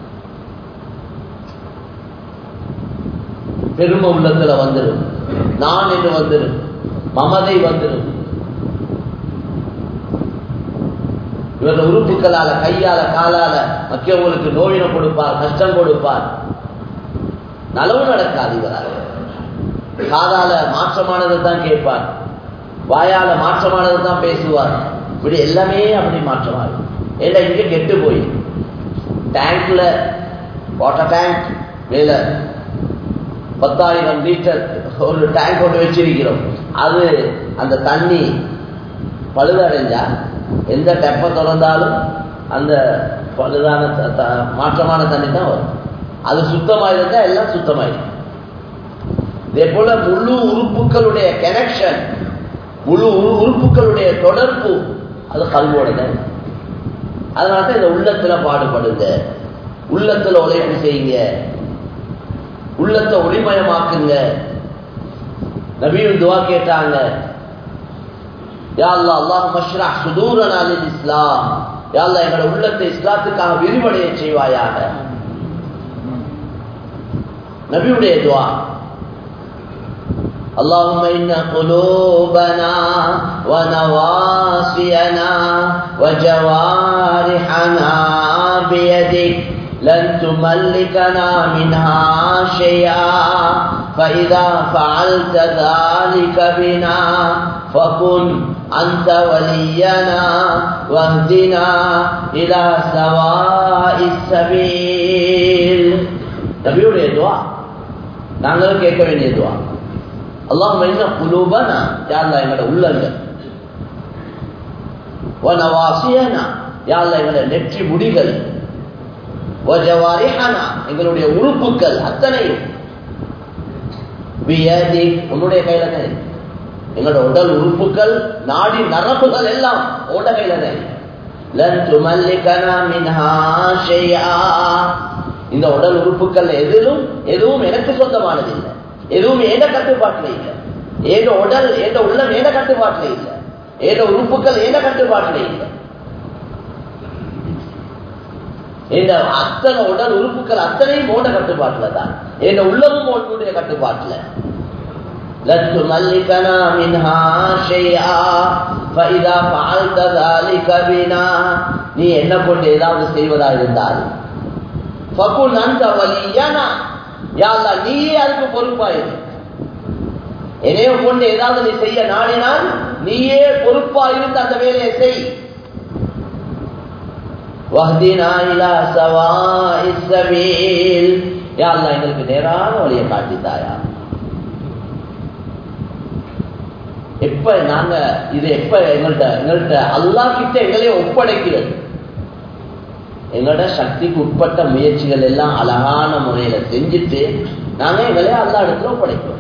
Speaker 1: பெருமை உள்ளத்துல வந்துடும் நான் என்று வந்துடும் மமதை வந்துடும் இவர்கள் உறுப்புகளால கையால காலால மக்கியவங்களுக்கு நோயினை கொடுப்பார் கஷ்டம் கொடுப்பார் நலவு நடக்காது இவரால் காதால மாற்றமானதை தான் கேட்பார் வாயால மாற்றமானதை தான் பேசுவார் இப்படி எல்லாமே அப்படி மாற்றமாக ஏன்னா இங்க கெட்டு போய் டேங்க்ல வாட்டர் டேங்க் மேல பத்தாயிரம் லிட்டர் ஒரு டேங்க் கொண்டு வச்சிருக்கிறோம் அது அந்த தண்ணி பழுதடைஞ்சா எந்த டெப்பை திறந்தாலும் அந்த பழுதான மாற்றமான தண்ணி தான் வரும் அது சுத்தமாக இருந்தா எல்லாம் சுத்தமாயிடும் இதே போல முழு உறுப்புகளுடைய கனெக்ஷன் முழு உறுப்புகளுடைய தொடர்பு அது கல்வோட தான் அதனால தான் இந்த உள்ளத்துல பாடுபடுங்க உள்ளத்துல உழைப்பு செய்யுங்க உள்ளத்தை ஒளிமயமாக்குங்க நபியும் துவா கேட்டாங்க யா அல்லா அல்லாஹ் மஷ்ரா சுதூரனா லில் இஸ்லாம் யா அல்லா எங்களோட உள்ளத்தை இஸ்லாத்துக்காக விரிவடைய செய்வாயாக நபியுடைய துவா اللهم إن قلوبنا ونواصينا وجوارحنا بيدك لن تملكنا منها شيئا فإذا فعلت ذلك بنا فكن أنت ولينا واهدنا إلى سواء السبيل நபியுடைய துவா நாங்களும் கேட்க வேண்டிய துவா அல்லாஹ் என்ன குலூபனா யாருல எங்களோட உள்ளங்கள் வனவாசியனா யாருல எங்களோட நெற்றி முடிகள் வஜவாரிஹனா எங்களுடைய உறுப்புகள் அத்தனையும் பியதி உன்னுடைய கையில தான் இருக்கு. எங்களோட உடல் உறுப்புகள் நாடி நரம்புகள் எல்லாம் உட கையில தான் இருக்கு. லன் துமல்லிகனா மின்ஹா ஷைஆ. இந்த உடல் உறுப்புகள் எதிலும் எதுவும் எனக்கு சொந்தமானது இல்லை எதுவும் ஏத கட்டுப்பாட்டில் இல்லை ஏத உடல் ஏத உள்ளம் ஏத கட்டுப்பாட்டில் இல்லை ஏத உறுப்புகள் ஏத கட்டுப்பாட்டில் இல்லை இந்த அத்தனை உடல் உறுப்புகள் அத்தனையும் ஓட கட்டுப்பாட்டில் தான் என் உள்ளமும் உன்னுடைய கட்டுப்பாட்டில் لن تملكنا منها شيئا فإذا فعلت ذلك بنا நீ என்ன கொண்டு ஏதாவது செய்வதா இருந்தால் ஃபகுன் அந்த வலியனா யா அல்லாஹ் நீயே அதுக்கு பொறுப்பாயிரு என்னைய கொண்டு ஏதாவது நீ செய்ய நாடினால் நீயே பொறுப்பாயிருந்து அந்த வேலையை செய் வஹ்தினா இலா சவாஇஸ் சபீல் யா அல்லாஹ் எங்களுக்கு நேரான வழியை காட்டித்தாயா எப்ப நாங்க இது எப்ப எங்கள்கிட்ட எங்கள்கிட்ட அல்லா கிட்ட எங்களையே ஒப்படைக்கிறது எங்களோட சக்திக்கு உட்பட்ட முயற்சிகள் எல்லாம் அழகான முறையில செஞ்சுட்டு நாங்க எங்களையே அல்லா இடத்துல ஒப்படைக்கிறோம்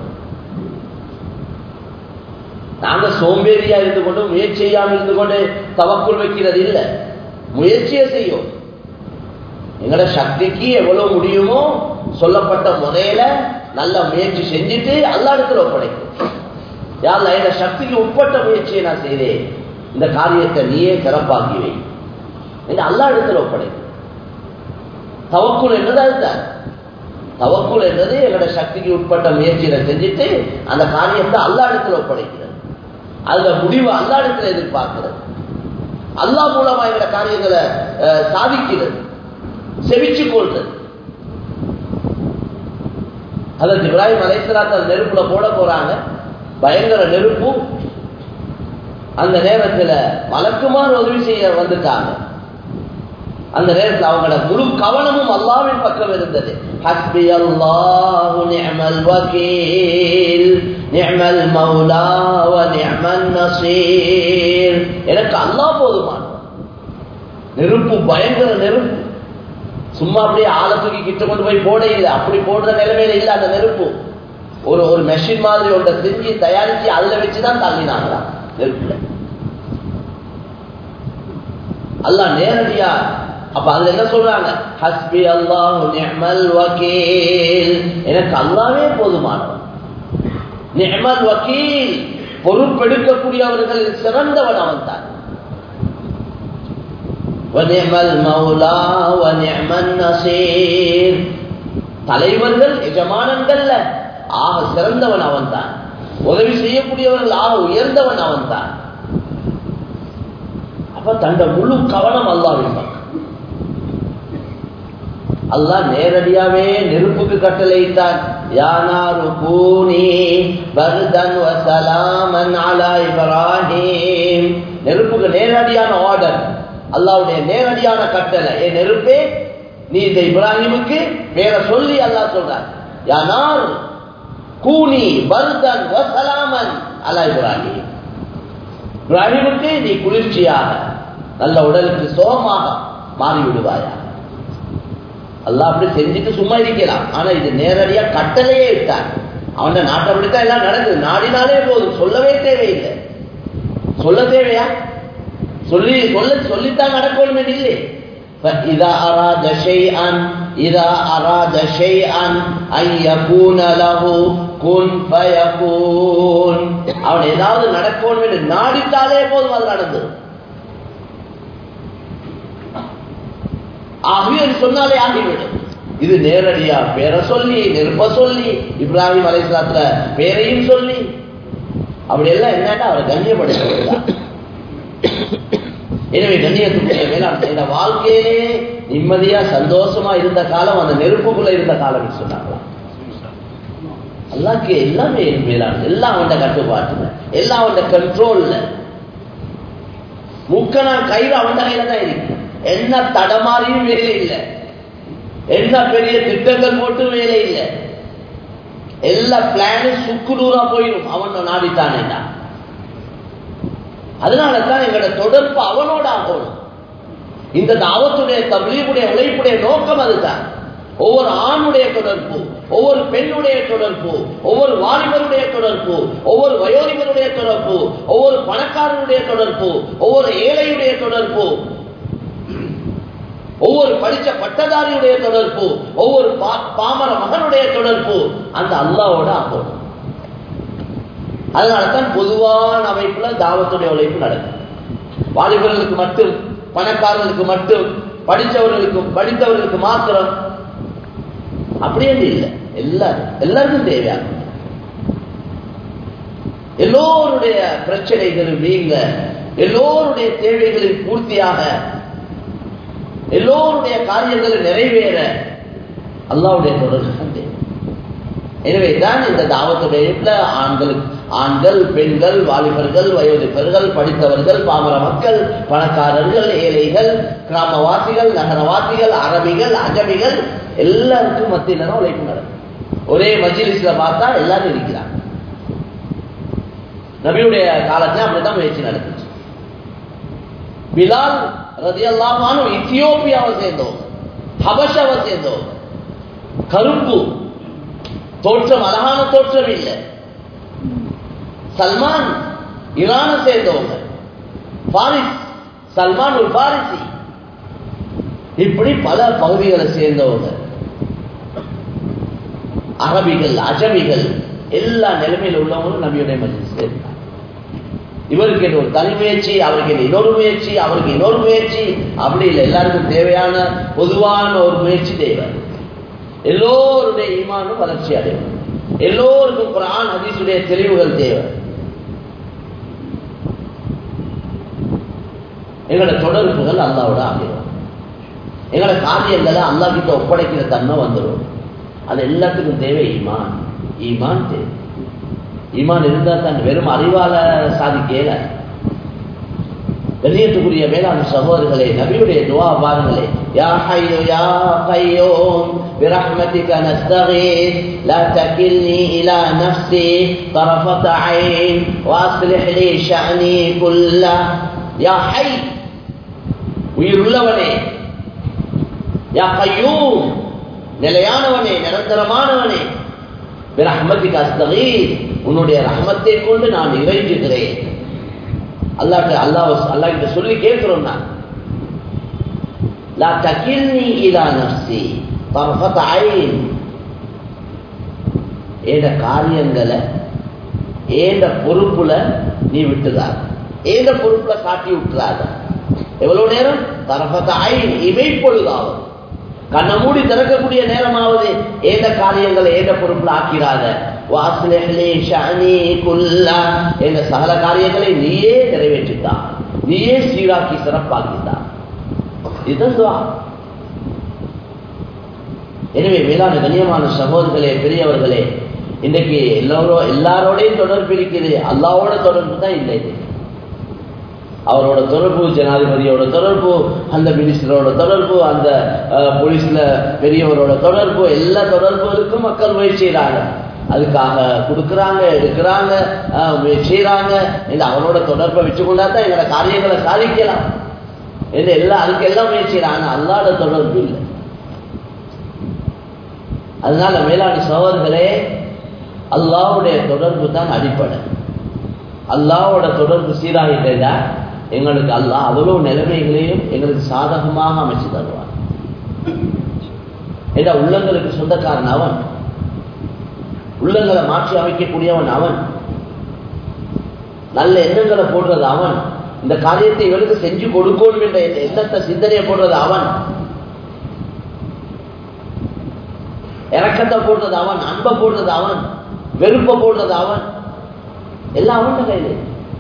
Speaker 1: நாங்க சோம்பேறியா இருந்து கொண்டு முயற்சி செய்யாமல் இருந்து கொண்டு தவக்குள் வைக்கிறது இல்லை முயற்சியை செய்யும் எங்களோட சக்திக்கு எவ்வளவு முடியுமோ சொல்லப்பட்ட முறையில நல்ல முயற்சி செஞ்சுட்டு அல்லா இடத்துல ஒப்படைக்கும் யாருல என் சக்திக்கு உட்பட்ட முயற்சியை நான் செய்தேன் இந்த காரியத்தை நீயே சிறப்பாக்கி வை என்று அல்லா இடத்துல ஒப்படைக்கும் தவக்குள் என்பது அதுதான் தவக்குள் என்பது எங்களோட சக்திக்கு உட்பட்ட முயற்சியில செஞ்சுட்டு அந்த காரியத்தை அல்லா இடத்துல ஒப்படைக்கிறது அதுல முடிவு அல்லா இடத்துல எதிர்பார்க்கிறது அல்லா மூலமா எங்களோட காரியங்களை அஹ், சாதிக்கிறது செவிச்சு கொள்றது அதற்கு இப்ராஹிம் அலைசலாத்த நெருப்புல போட போறாங்க பயங்கர நெருப்பு அந்த நேரத்துல மலக்குமார் உதவி செய்ய வந்துட்டாங்க அந்த நேரத்தில் அவங்களோட முழு கவனமும் அல்லாவின் பக்கம் இருந்தது ஹஸ்பி அல்லாஹு நிஅமல் வகீல் நிஅமல் மௌலா வ நிஅமன் நஸீர் எனக்கு அல்லாஹ் போதுமான நெருப்பு பயங்கர நெருப்பு சும்மா அப்படியே ஆளை தூக்கி கிட்ட கொண்டு போய் போட இல்லை அப்படி போடுற நிலைமையில இல்லை அந்த நெருப்பு ஒரு ஒரு மெஷின் மாதிரி ஒன்றை செஞ்சு தயாரிச்சு அதுல வச்சுதான் தள்ளினாங்களாம் நெருப்புல அல்லாஹ் நேரடியா அப்ப அதுல என்ன சொல்றாங்க ஹஸ்பி அல்லாஹு நிஅமல் வக்கீல் எனக்கு அல்லாவே போதுமானவன் நிஅமல் வக்கீல் பொறுப்பெடுக்கக்கூடியவர்களில் சிறந்தவன் அவன் தான் وَنِعْمَ الْمَوْلَى وَنِعْمَ النَّصِيرُ தலைவர்கள் எஜமானன்கள்ல ஆக சிறந்தவன் அவன்தான் உதவி செய்யக்கூடியவர்கள் ஆக உயர்ந்தவன் அவன்தான் அப்ப தந்த முழு கவனம் அல்லாவின் பக்கம் அல்லாஹ் நேரடியாவே நெருப்புக்கு கட்டளையிட்டான் யானாரு கூனி பர்தன் வசலாமன் அலா இப்ராஹிம் நெருப்புக்கு நேரடியான ஆர்டர் அல்லாவுடைய நேரடியான கட்டளை ஏ நெருப்பே நீ இந்த இப்ராஹிமுக்கு வேற சொல்லி அல்லாஹ் சொல்றார் யானார் கூனி பர்தன் வசலாமன் அலா இப்ராஹிம் இப்ராஹிமுக்கு நீ குளிர்ச்சியாக நல்ல உடலுக்கு சோகமாக மாறி விடுவாயா அல்லாஹ் அப்படி செஞ்சுட்டு சும்மா இருக்கலாம் ஆனா இது நேரடியா கட்டளையே விட்டார் அவன் நாட்டப்படித்தான் எல்லாம் நடக்குது நாடினாலே போதும் சொல்லவே தேவையில்லை சொல்ல தேவையா சொல்லி சொல்ல சொல்லித்தான் நடக்கணும் இல்லை فإذا أراد شيئا إذا أراد شيئا أن يكون له كن فيكون அவன் ஏதாவது நடக்கணும் என்று நாடித்தாலே போதும் அது நடந்தது ஆகியோர் சொன்னாலே ஆகிவிடும் இது நேரடியா பேரை சொல்லி நெருப்ப சொல்லி இப்ராஹிம் அலைஸ்லாத்துல பேரையும் சொல்லி அப்படி எல்லாம் என்னன்னா அவரை கண்ணியப்படுத்த எனவே கண்ணியத்துக்குரிய வேளாண் இந்த வாழ்க்கையிலே நிம்மதியா சந்தோஷமா இருந்த காலம் அந்த நெருப்புக்குள்ள இருந்த காலம் சொன்னாங்களாம் அல்லாக்கு எல்லாமே மேலான எல்லாம் அவன் கட்டுப்பாட்டுல எல்லாம் அவன் கண்ட்ரோல்ல முக்கனா கயிறு அவன் கையில தான் இருக்கு என்ன தடமாறியும் வேலை இல்லை என்ன பெரிய திட்டங்கள் போட்டு வேலை இல்லை எல்லா பிளானும் சுக்குநூறா போயிடும் அவன் நாடித்தானேடா அதனால தான் எங்களோட தொடர்பு அவனோட ஆகணும் இந்த தாவத்துடைய தபிலீவுடைய உழைப்புடைய நோக்கம் அதுதான் ஒவ்வொரு ஆணுடைய தொடர்பு ஒவ்வொரு பெண்ணுடைய தொடர்பு ஒவ்வொரு வாலிபருடைய தொடர்பு ஒவ்வொரு வயோதிபருடைய தொடர்பு ஒவ்வொரு பணக்காரனுடைய தொடர்பு ஒவ்வொரு ஏழையுடைய தொடர்பு ஒவ்வொரு படிச்ச பட்டதாரியுடைய தொடர்பு ஒவ்வொரு பாமர மகனுடைய தொடர்பு அந்த அல்லாவோட ஆகணும் அதனாலதான் பொதுவான அமைப்புல தாவத்துடைய உழைப்பு நடக்கும் வாலிபர்களுக்கு மட்டும் பணக்காரர்களுக்கு மட்டும் படித்தவர்களுக்கு படித்தவர்களுக்கு மாத்திரம் அப்படியே இல்லை எல்லாரும் எல்லாருக்கும் தேவையாகும் எல்லோருடைய பிரச்சனைகளும் நீங்க எல்லோருடைய தேவைகளின் பூர்த்தியாக எல்லோருடைய காரியங்களும் நிறைவேற அல்லாவுடைய தொடர்பு தேவை எனவே தான் இந்த தாவத்துடைய ஆண்களுக்கு ஆண்கள் பெண்கள் வாலிபர்கள் வயோதிபர்கள் படித்தவர்கள் பாமர மக்கள் பணக்காரர்கள் ஏழைகள் கிராமவாசிகள் நகரவாசிகள் அரபிகள் அஜமிகள் எல்லாருக்கும் மத்தியில தான் உழைப்பு நடக்கும் ஒரே மஜிலிஸ்ல பார்த்தா எல்லாரும் இருக்கிறாங்க நபியுடைய காலத்துல அப்படித்தான் முயற்சி நடந்துச்சு பிலால் ரதியல்லாமானும் இத்தியோப்பியாவை சேர்ந்தோம் ஹபஷாவை சேர்ந்தோம் கருப்பு தோற்றம் அழகான தோற்றம் இல்லை சல்மான் ஈரான சேர்ந்தவங்க பாரிஸ் சல்மான் ஒரு பாரிசி இப்படி பல பகுதிகளை சேர்ந்தவங்க அரபிகள் அஜமிகள் எல்லா நிலைமையில் உள்ளவங்களும் நபியுடைய மஜிஸ் சேர்ந்தார் இவருக்கு ஒரு தனி முயற்சி அவருக்கு இன்னொரு முயற்சி அவருக்கு இன்னொரு முயற்சி அப்படி இல்லை எல்லாருக்கும் தேவையான பொதுவான ஒரு முயற்சி தேவை எல்லோருடைய ஈமானும் வளர்ச்சி அடையும் எல்லோருக்கும் குரான் ஹதீஸுடைய தெளிவுகள் தேவை எங்களோட தொடர்புகள் அல்லாவோட ஆகிடும் எங்களோட காரியங்களை அல்லா கிட்ட ஒப்படைக்கிற தன்மை வந்துடும் அது எல்லாத்துக்கும் தேவை ஈமான் ஈமான் தேவை ஈமான் இருந்தால் தான் வெறும் அறிவால சாதிக்கல கண்ணியத்துக்குரிய மேலாண் சகோதரர்களே நபியுடைய துவா பாருங்களே யா ஹையோ யா கையோம் برحمتك نستغيث لا تكلني إلى نفسي طرفة عين وأصلح لي شأني كله يا حي உயிருள்ளவனே யா கையூம் நிலையானவனே நிரந்தரமானவனே பிரஹ்மதிக்கு அஸ்தகீர் உன்னுடைய ரஹமத்தை கொண்டு நான் இறைஞ்சுகிறேன் அல்லாட்ட அல்லாஹ் அல்லாஹ் கிட்ட சொல்லி கேட்கிறோம் நான் லா தகில்னி இலா நஃப்சி தரஃபத் ஐன் ஏத காரியங்களை ஏத பொறுப்புல நீ விட்டுதார் ஏத பொறுப்புல காட்டி விட்டுறாத எவ்வளவு நேரம் தரஃபத் ஐன் இவை பொழுதாவது கண்ணை மூடி திறக்கக்கூடிய நேரமாவது ஏத காரியங்களை ஏத பொறுப்புல ஆக்கிறாத என்ற சகல காரியங்களை நீயே நிறைவேற்றித்தான் நீயே சீராக்கி சிறப்பாக்கித்தான் இதுதான் துவா எனவே மேலான கண்ணியமான சகோதரர்களே பெரியவர்களே இன்றைக்கு எல்லோரும் எல்லாரோடையும் தொடர்பு இருக்குது அல்லாவோட தொடர்பு தான் இல்லை இது அவரோட தொடர்பு ஜனாதிபதியோட தொடர்பு அந்த மினிஸ்டரோட தொடர்பு அந்த போலீஸ்ல பெரியவரோட தொடர்பு எல்லா தொடர்புகளுக்கும் மக்கள் முயற்சி செய்கிறாங்க அதுக்காக கொடுக்குறாங்க எடுக்கிறாங்க செய்கிறாங்க இந்த அவரோட தொடர்பை வச்சு கொண்டா தான் எங்களோட காரியங்களை சாதிக்கலாம் என்று எல்லாம் அதுக்கு எல்லாம் முயற்சிக்கிறாங்க அல்லாட தொடர்பு இல்லை அதனால மேலாண் சோழர்களே அல்லாவுடைய தொடர்பு தான் அடிப்படை அல்லாவோட தொடர்பு சீராகிட்டா எங்களுக்கு அல்லாஹ் அவ்வளவு நிலைமைகளையும் எங்களுக்கு சாதகமாக அமைச்சு தருவான் ஏதா உள்ளங்களுக்கு சொந்தக்காரன் அவன் உள்ளங்களை மாற்றி அமைக்கக்கூடியவன் அவன் நல்ல எண்ணங்களை போடுறது அவன் இந்த காரியத்தை இவனுக்கு செஞ்சு கொடுக்கணும் என்ற எண்ணத்தை சிந்தனையை போடுறது அவன் இறக்கத்தை போடுறது அவன் அன்பை போடுறது அவன் வெறுப்பை போடுறது அவன் எல்லாம் அவன் கையில்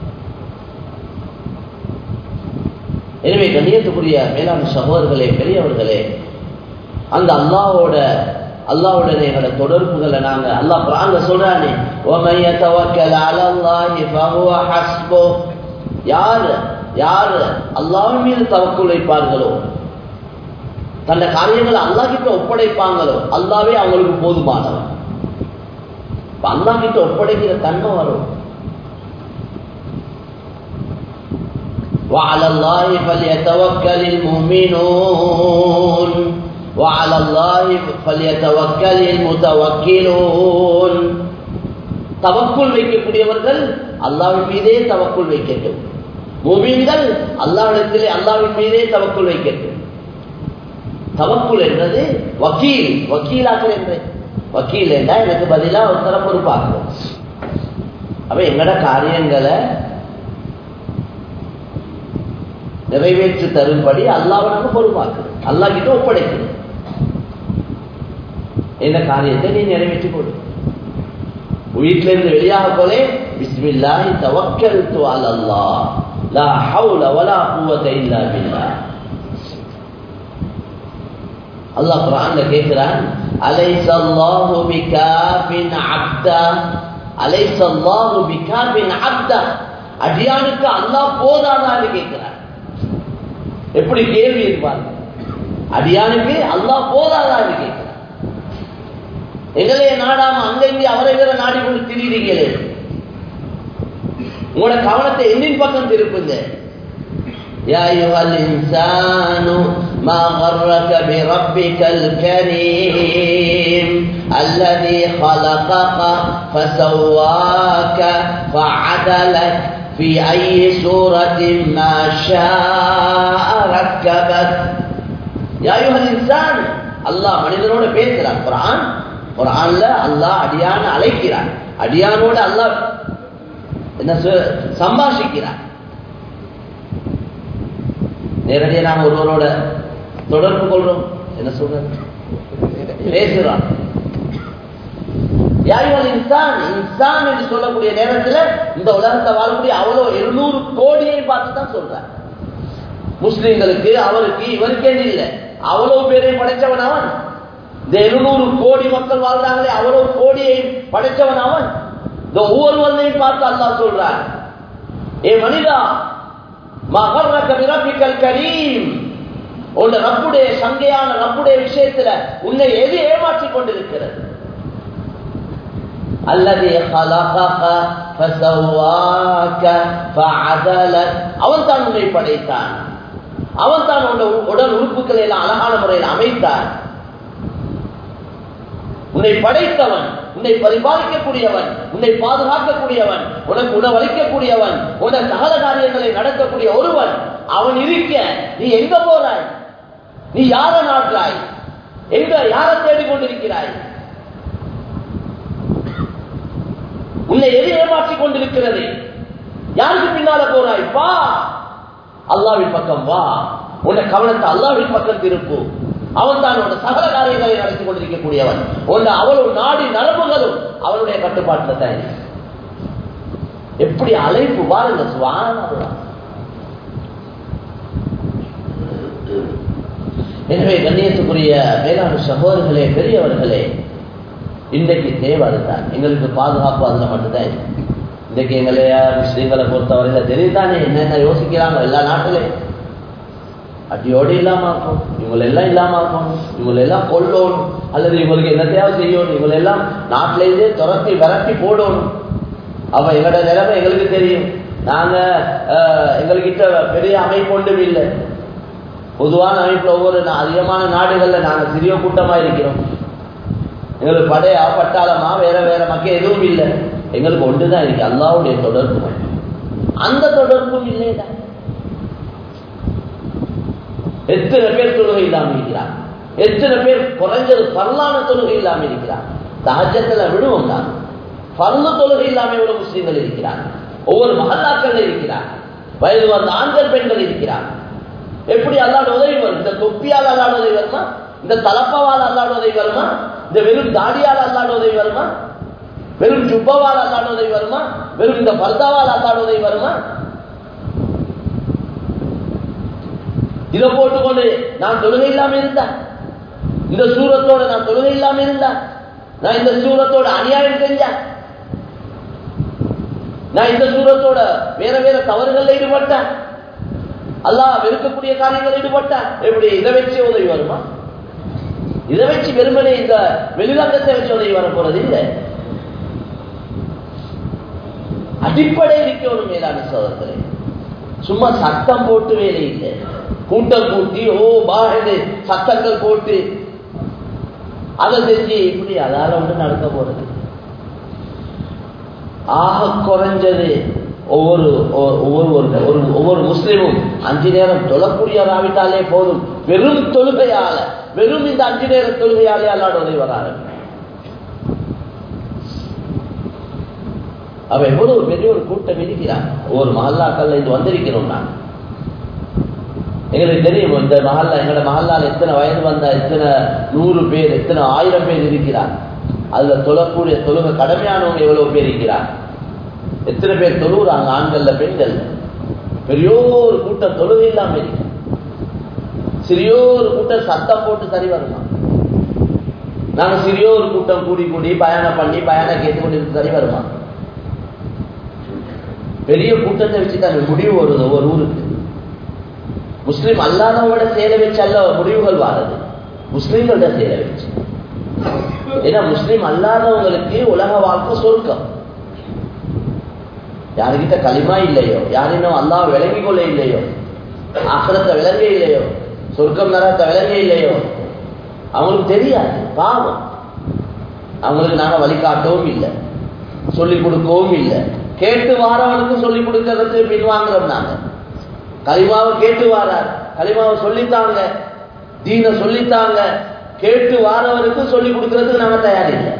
Speaker 1: எனவே கண்ணியத்துக்குரிய மேலாண் சகோதரர்களே பெரியவர்களே அந்த அல்லாவோட அல்லாவுடன் எங்களோட தொடர்புகளை நாங்க அல்லாஹ் குரான்ல சொல்றானே وَمَن يَتَوَكَّلْ عَلَى اللَّهِ فَهُوَ حَسْبُهُ யார் யார் அல்லாஹ்வின் மீது தவக்குள் வைப்பார்களோ தன்னை காரியங்களை அல்லாஹ் கிட்ட ஒப்படைப்பாங்களோ அல்லாவே அவங்களுக்கு போதுமானவன் அல்லா கிட்ட ஒப்படைக்கிற தன்மை வரும் وعلى الله فليتوكل المؤمنون وعلى الله فليتوكل المتوكلون தவக்குள் வைக்கக்கூடியவர்கள் அல்லாவின் மீதே தவக்குள் வைக்கட்டும் மூமீன்கள் அல்லாவிடத்திலே அல்லாவின் மீதே தவக்குள் வைக்கட்டும் தவக்குள் என்றது வக்கீல் வக்கீலாக்கள் என்று வக்கீல் என்றா எனக்கு பதிலா ஒருத்தர பொறுப்பாக்கும் அப்ப எங்கட காரியங்களை நிறைவேற்றி தரும்படி அல்லாவை நாங்க பொறுப்பாக்குது அல்லா கிட்ட ஒப்படைக்குது இந்த காரியத்தை நீ நிறைவேற்றி கொடு வீட்டில இருந்து வெளியாக போலே பிஸ்மில்லாஹி தவக்கல்து அலல்லாஹ் லா ஹவுல வலா குவத இல்லா பில்லாஹ் அல்லாஹ் குர்ஆன்ல கேக்குறான் அலைஸ அல்லாஹு பிகாஃபின் அப்தா அலைஸ அல்லாஹு பிகாஃபின் அப்தா அடியானுக்கு அல்லாஹ் போதாதான்னு கேட்கிறான் எப்படி கேள்வி இருப்பாங்க அடியானுக்கு அல்லாஹ் போதாதான்னு கேட்கிறான் எங்களையே நாடாம அங்க இங்கே அவரை வேற நாடி கொண்டு திரிகிறீங்களே உங்களோட கவனத்தை என்னின் பக்கம் திருப்புங்க يا أيها الإنسان ما غرك بربك الكريم الذي خلقك فسواك فعدلك في أي سورة ما شاء ركبك يا أيها الإنسان الله மனிதனோட பேசுறான் குரான் குரான்ல அல்லாஹ் அடியான அழைக்கிறான் அடியானோட அல்லாஹ் என்ன சம்பாஷிக்கிறான் நேரடியாக நாம் ஒருவரோட தொடர்பு கொள்றோம் என்ன சொல்ற பேசுறான் யாயுவல் இன்சான் இன்சான் என்று சொல்லக்கூடிய நேரத்தில் இந்த உலகத்தை வாழக்கூடிய அவ்வளவு எழுநூறு கோடியை பார்த்து தான் சொல்றார் முஸ்லிம்களுக்கு அவருக்கு இவருக்கே இல்லை அவ்வளவு பேரையும் படைச்சவன் அவன் இந்த எழுநூறு கோடி மக்கள் வாழ்றாங்களே அவ்வளவு கோடியை படைச்சவன் அவன் இந்த ஒவ்வொருவரையும் பார்த்து அல்லாஹ் சொல்றான் ஏ மனிதா மகர்ரக பிரபிக்கல் கரீம் உன் ரப்புடைய சங்கையான ரப்புடைய விஷயத்துல உன்னை எது ஏமாற்றி கொண்டிருக்கிறது அல்லது அவன் தான் உன்னை படைத்தான் அவன் தான் உடல் உறுப்புகளை எல்லாம் அழகான முறையில் அமைத்தான் உன்னை படைத்தவன் உன்னை பரிபாலிக்கக்கூடியவன் உன்னை பாதுகாக்கக்கூடியவன் உனக்கு உணவளிக்கக்கூடியவன் உனக்கு சகல காரியங்களை நடத்தக்கூடிய ஒருவன் அவன் இருக்க நீ எங்க போறாய் நீ யார நாட்டாய் எங்க யார தேடிக்கொண்டிருக்கிறாய் உன்னை எது ஏமாற்றிக் கொண்டிருக்கிறது யாருக்கு பின்னால போறாய் வா அல்லாவின் பக்கம் வா உன்னை கவனத்தை அல்லாவின் பக்கம் திருப்பு அவன் தான் உன்னோட சகல காரியங்களை நடத்தி கொண்டிருக்கக்கூடியவன் உன்ன அவளும் நாடி நரம்புகளும் அவனுடைய கட்டுப்பாட்டில் தான் எப்படி அழைப்பு பாருங்க சுவான எனவே கண்ணியத்துக்குரிய மேலாண் சகோதரர்களே பெரியவர்களே இன்றைக்கு தேவை அதுதான் எங்களுக்கு பாதுகாப்பு அதுல மட்டும்தான் இன்றைக்கு எங்களைய முஸ்லீம்களை பொறுத்தவரையில தெரியுதானே என்னென்ன யோசிக்கிறாங்க எல்லா நாட்டிலையும் அடியோடு இல்லாம ஆக்கும் இவங்களை எல்லாம் இல்லாம ஆக்கும் இவங்களை எல்லாம் கொல்லணும் அல்லது இவங்களுக்கு என்னத்தையாவது செய்யணும் இவங்களை எல்லாம் நாட்டில இருந்தே துரத்தி விரட்டி போடணும் அப்ப எங்களோட நிலைமை எங்களுக்கு தெரியும் நாங்க எங்ககிட்ட பெரிய அமைப்பு ஒன்றும் இல்லை பொதுவான அமைப்புல ஒவ்வொரு அதிகமான நாடுகள்ல நாங்க சிறிய கூட்டமா இருக்கிறோம் எங்களுக்கு படையா பட்டாளமா வேற வேற மக்கள் எதுவும் இல்லை எங்களுக்கு ஒன்றுதான் இருக்கு அல்லாவுடைய தொடர்பு அந்த தொடர்பும் இல்லைதான் எத்தனை பேர் தொழுகை இல்லாமல் இருக்கிறார் எத்தனை பேர் குறைஞ்சது பரலான தொழுகை இல்லாமல் இருக்கிறார் சகஜத்துல விடுவோம் தான் பரல தொழுகை இல்லாமல் எவ்வளவு முஸ்லீம்கள் இருக்கிறார் ஒவ்வொரு மகல்லாக்கள் இருக்கிறார் வயது வந்த ஆண்கள் பெண்கள் இருக்கிறார் எப்படி அல்லாட உதவி வரும் இந்த தொப்பியால் அல்லாட உதவி வருமா இந்த தலப்பவால் அல்லாட உதவி வருமா இந்த வெறும் தாடியால் அல்லாட உதவி வருமா வெறும் ஜுப்பவால் அல்லாட உதவி வருமா வெறும் இந்த பர்தாவால் அல்லாட உதவி வருமா இதை போட்டுக்கொண்டு நான் தொழுகை இல்லாம இருந்தேன் இந்த சூரத்தோட நான் தொழுகை இல்லாம இருந்தேன் நான் இந்த சூரத்தோட அநியாயம் செஞ்சேன் நான் இந்த சூரத்தோட வேற வேற தவறுகள்ல ஈடுபட்டேன் அல்லாஹ் வெறுக்கக்கூடிய காரியங்கள் ஈடுபட்டேன் எப்படி இதை வச்சு உதவி வருமா இதை வச்சு வெறுமனே இந்த வெளிரங்கத்தை வச்சு உதவி வர போறது இல்லை அடிப்படை இருக்கணும் மேலான சோதர்களே சும்மா சத்தம் போட்டு வேலை இல்லை கூட்டம் கூட்டி ஓ பாடு சத்தங்கள் போட்டு அதை செஞ்சு இப்படி அதால ஒன்று நடக்க போறது ஆக குறைஞ்சது ஒவ்வொரு ஒவ்வொரு ஒரு ஒவ்வொரு முஸ்லீமும் அஞ்சு நேரம் தொழக்கூடியவராவிட்டாலே போதும் வெறும் தொழுகையால வெறும் இந்த அஞ்சு நேர தொழுகையாலே அல்லாட உதவி வராரு அவ எவ்வளவு பெரிய ஒரு கூட்டம் இருக்கிறான் ஒவ்வொரு மஹல்லாக்கள்ல இது வந்திருக்கிறோம் நான் எங்களுக்கு தெரியும் இந்த மஹல்லா எங்களோட மஹல்லால எத்தனை வயது வந்த எத்தனை நூறு பேர் எத்தனை ஆயிரம் பேர் இருக்கிறார் அதுல தொழக்கூடிய தொழுக கடமையானவங்க எவ்வளவு பேர் இருக்கிறார் எத்தனை பேர் தொழுகிறாங்க ஆண்கள்ல பெண்கள் பெரியோரு கூட்டம் தொழுகை இல்லாம இருக்கு சிறியோரு கூட்டம் சத்தம் போட்டு சரி வருமா நாங்க சிறியோரு கூட்டம் கூடி கூடி பயணம் பண்ணி பயணம் கேட்டுக்கொண்டு சரி வருமா பெரிய கூட்டத்தை வச்சுதான் முடிவு வருது ஒவ்வொரு ஊருக்கு முஸ்லீம் அல்லாதவங்களோட சேலை வச்சு அல்ல முடிவுகள் வாரது முஸ்லீம்களோட சேலை வச்சு ஏன்னா முஸ்லீம் அல்லாதவங்களுக்கு உலக வாழ்க்கை சொர்க்கம் யாருக்கிட்ட களிமா இல்லையோ யாரினும் அல்லாஹ் விளங்கி கொள்ள இல்லையோ ஆக்கிரத்தை விளங்க இல்லையோ சொர்க்கம் நரத்தை விளங்க இல்லையோ அவங்களுக்கு தெரியாது பாவம் அவங்களுக்கு நாங்க வழிகாட்டவும் இல்லை சொல்லிக் கொடுக்கவும் இல்லை கேட்டு வாரவனுக்கும் சொல்லிக் கொடுக்கறதுக்கு பின்வாங்குறோம் நாங்க களிமாவை கேட்டு வாரார் களிமாவை சொல்லித்தாங்க தீன சொல்லித்தாங்க கேட்டு வாரவருக்கும் சொல்லிக் கொடுக்கறதுக்கு நாங்க தயாரில்லை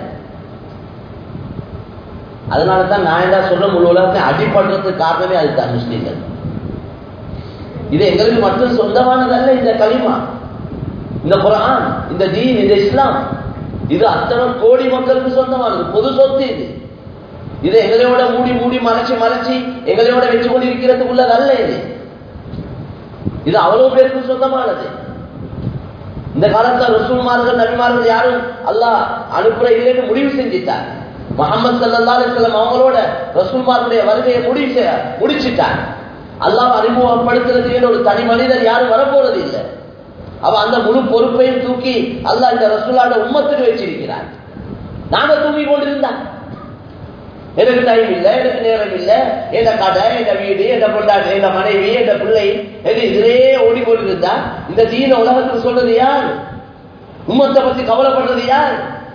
Speaker 1: அதனால தான் நான் என்ன சொல்ற முழு உலகத்தை அடிப்படுறதுக்கு காரணமே அதுதான் முஸ்லீம்கள் இது எங்களுக்கு மட்டும் சொந்தமானதல்ல இந்த களிமா இந்த குரான் இந்த தீன் இந்த இஸ்லாம் இது அத்தனை கோடி மக்களுக்கு சொந்தமானது பொது சொத்து இது இது எங்களையோட மூடி மூடி மறைச்சு மறைச்சு எங்களையோட வச்சு கொண்டு இருக்கிறதுக்குள்ளது அல்ல இது இது அவ்வளவு பேருக்கு சொந்தமானது இந்த காலத்துல ரசூல்மார்கள் நபிமார்கள் யாரும் அல்லாஹ் அனுப்புற இல்லைன்னு முடிவு செஞ்சிட்டார் முகமது சல்லா அலிஸ்லாம் அவங்களோட ரசூல்மார்களுடைய வருகையை முடிவு முடிச்சுட்டார் அல்லாஹ் அறிமுகப்படுத்துறதுக்கு ஒரு தனி மனிதர் யாரும் வரப்போறது இல்லை அவ அந்த முழு பொறுப்பையும் தூக்கி அல்லாஹ் இந்த ரசூலாட உம்மத்துக்கு வச்சிருக்கிறார் நாங்க தூங்கி கொண்டிருந்தான் எனக்கு டைம் இல்லை எனக்கு நேரம் இல்லை என் கடை என் வீடு என் பொண்டாட்டி என் மனைவி என் பிள்ளை என்று இதிலே ஓடிக்கொண்டிருந்தா இந்த தீன உலகத்துக்கு சொல்றது யார் உம்மத்தை பத்தி கவலைப்படுறது யார்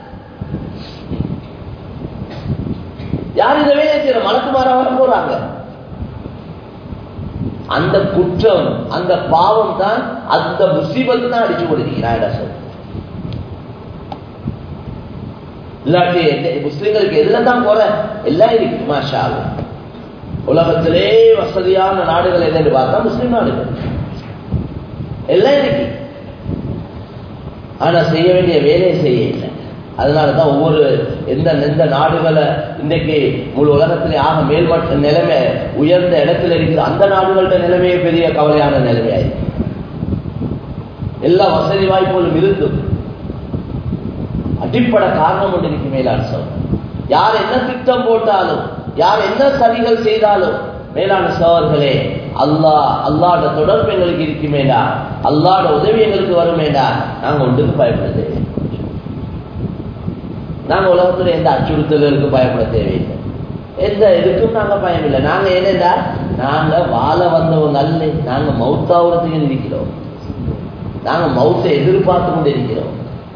Speaker 1: யார் இந்த வேலையை செய்யற மலக்குமாரா வர போறாங்க அந்த குற்றம் அந்த பாவம் தான் அந்த முசீபத்து தான் அடிச்சு கொண்டிருக்கிறான் சொல் இல்லாட்டி முஸ்லிம்களுக்கு எதுல தான் குறை எல்லாம் இருக்கு மாஷா உலகத்திலே வசதியான நாடுகள் எதுன்னு பார்த்தா முஸ்லிம் நாடுகள் எல்லாம் இருக்கு ஆனா செய்ய வேண்டிய வேலையை செய்ய இல்லை அதனாலதான் ஒவ்வொரு எந்த எந்த நாடுகளை இன்றைக்கு முழு உலகத்திலே ஆக மேல்மட்ட நிலைமை உயர்ந்த இடத்துல இருக்கிற அந்த நாடுகள்ட நிலைமையே பெரிய கவலையான நிலைமையாயிருக்கு எல்லா வசதி வாய்ப்புகளும் இருந்தும் அடிப்படை காரணம் ஒன்று இருக்கு மேலான சோழர் யார் என்ன திட்டம் போட்டாலும் யார் என்ன சதிகள் செய்தாலும் மேலான சோழர்களே அல்லாஹ் அல்லாட தொடர்பு எங்களுக்கு இருக்குமேடா அல்லாட உதவி எங்களுக்கு வருமேடா நாங்க ஒன்றுக்கு பயப்பட தேவை நாங்க உலகத்துல எந்த அச்சுறுத்தல்களுக்கு பயப்பட தேவையில்லை எந்த இதுக்கும் நாங்க பயம் இல்லை நாங்க என்னடா நாங்க வாழ வந்தவங்க அல்ல நாங்க மௌத்தாவுறதுக்கு இருக்கிறோம் நாங்க மௌத்தை எதிர்பார்த்து கொண்டு இருக்கிறோம்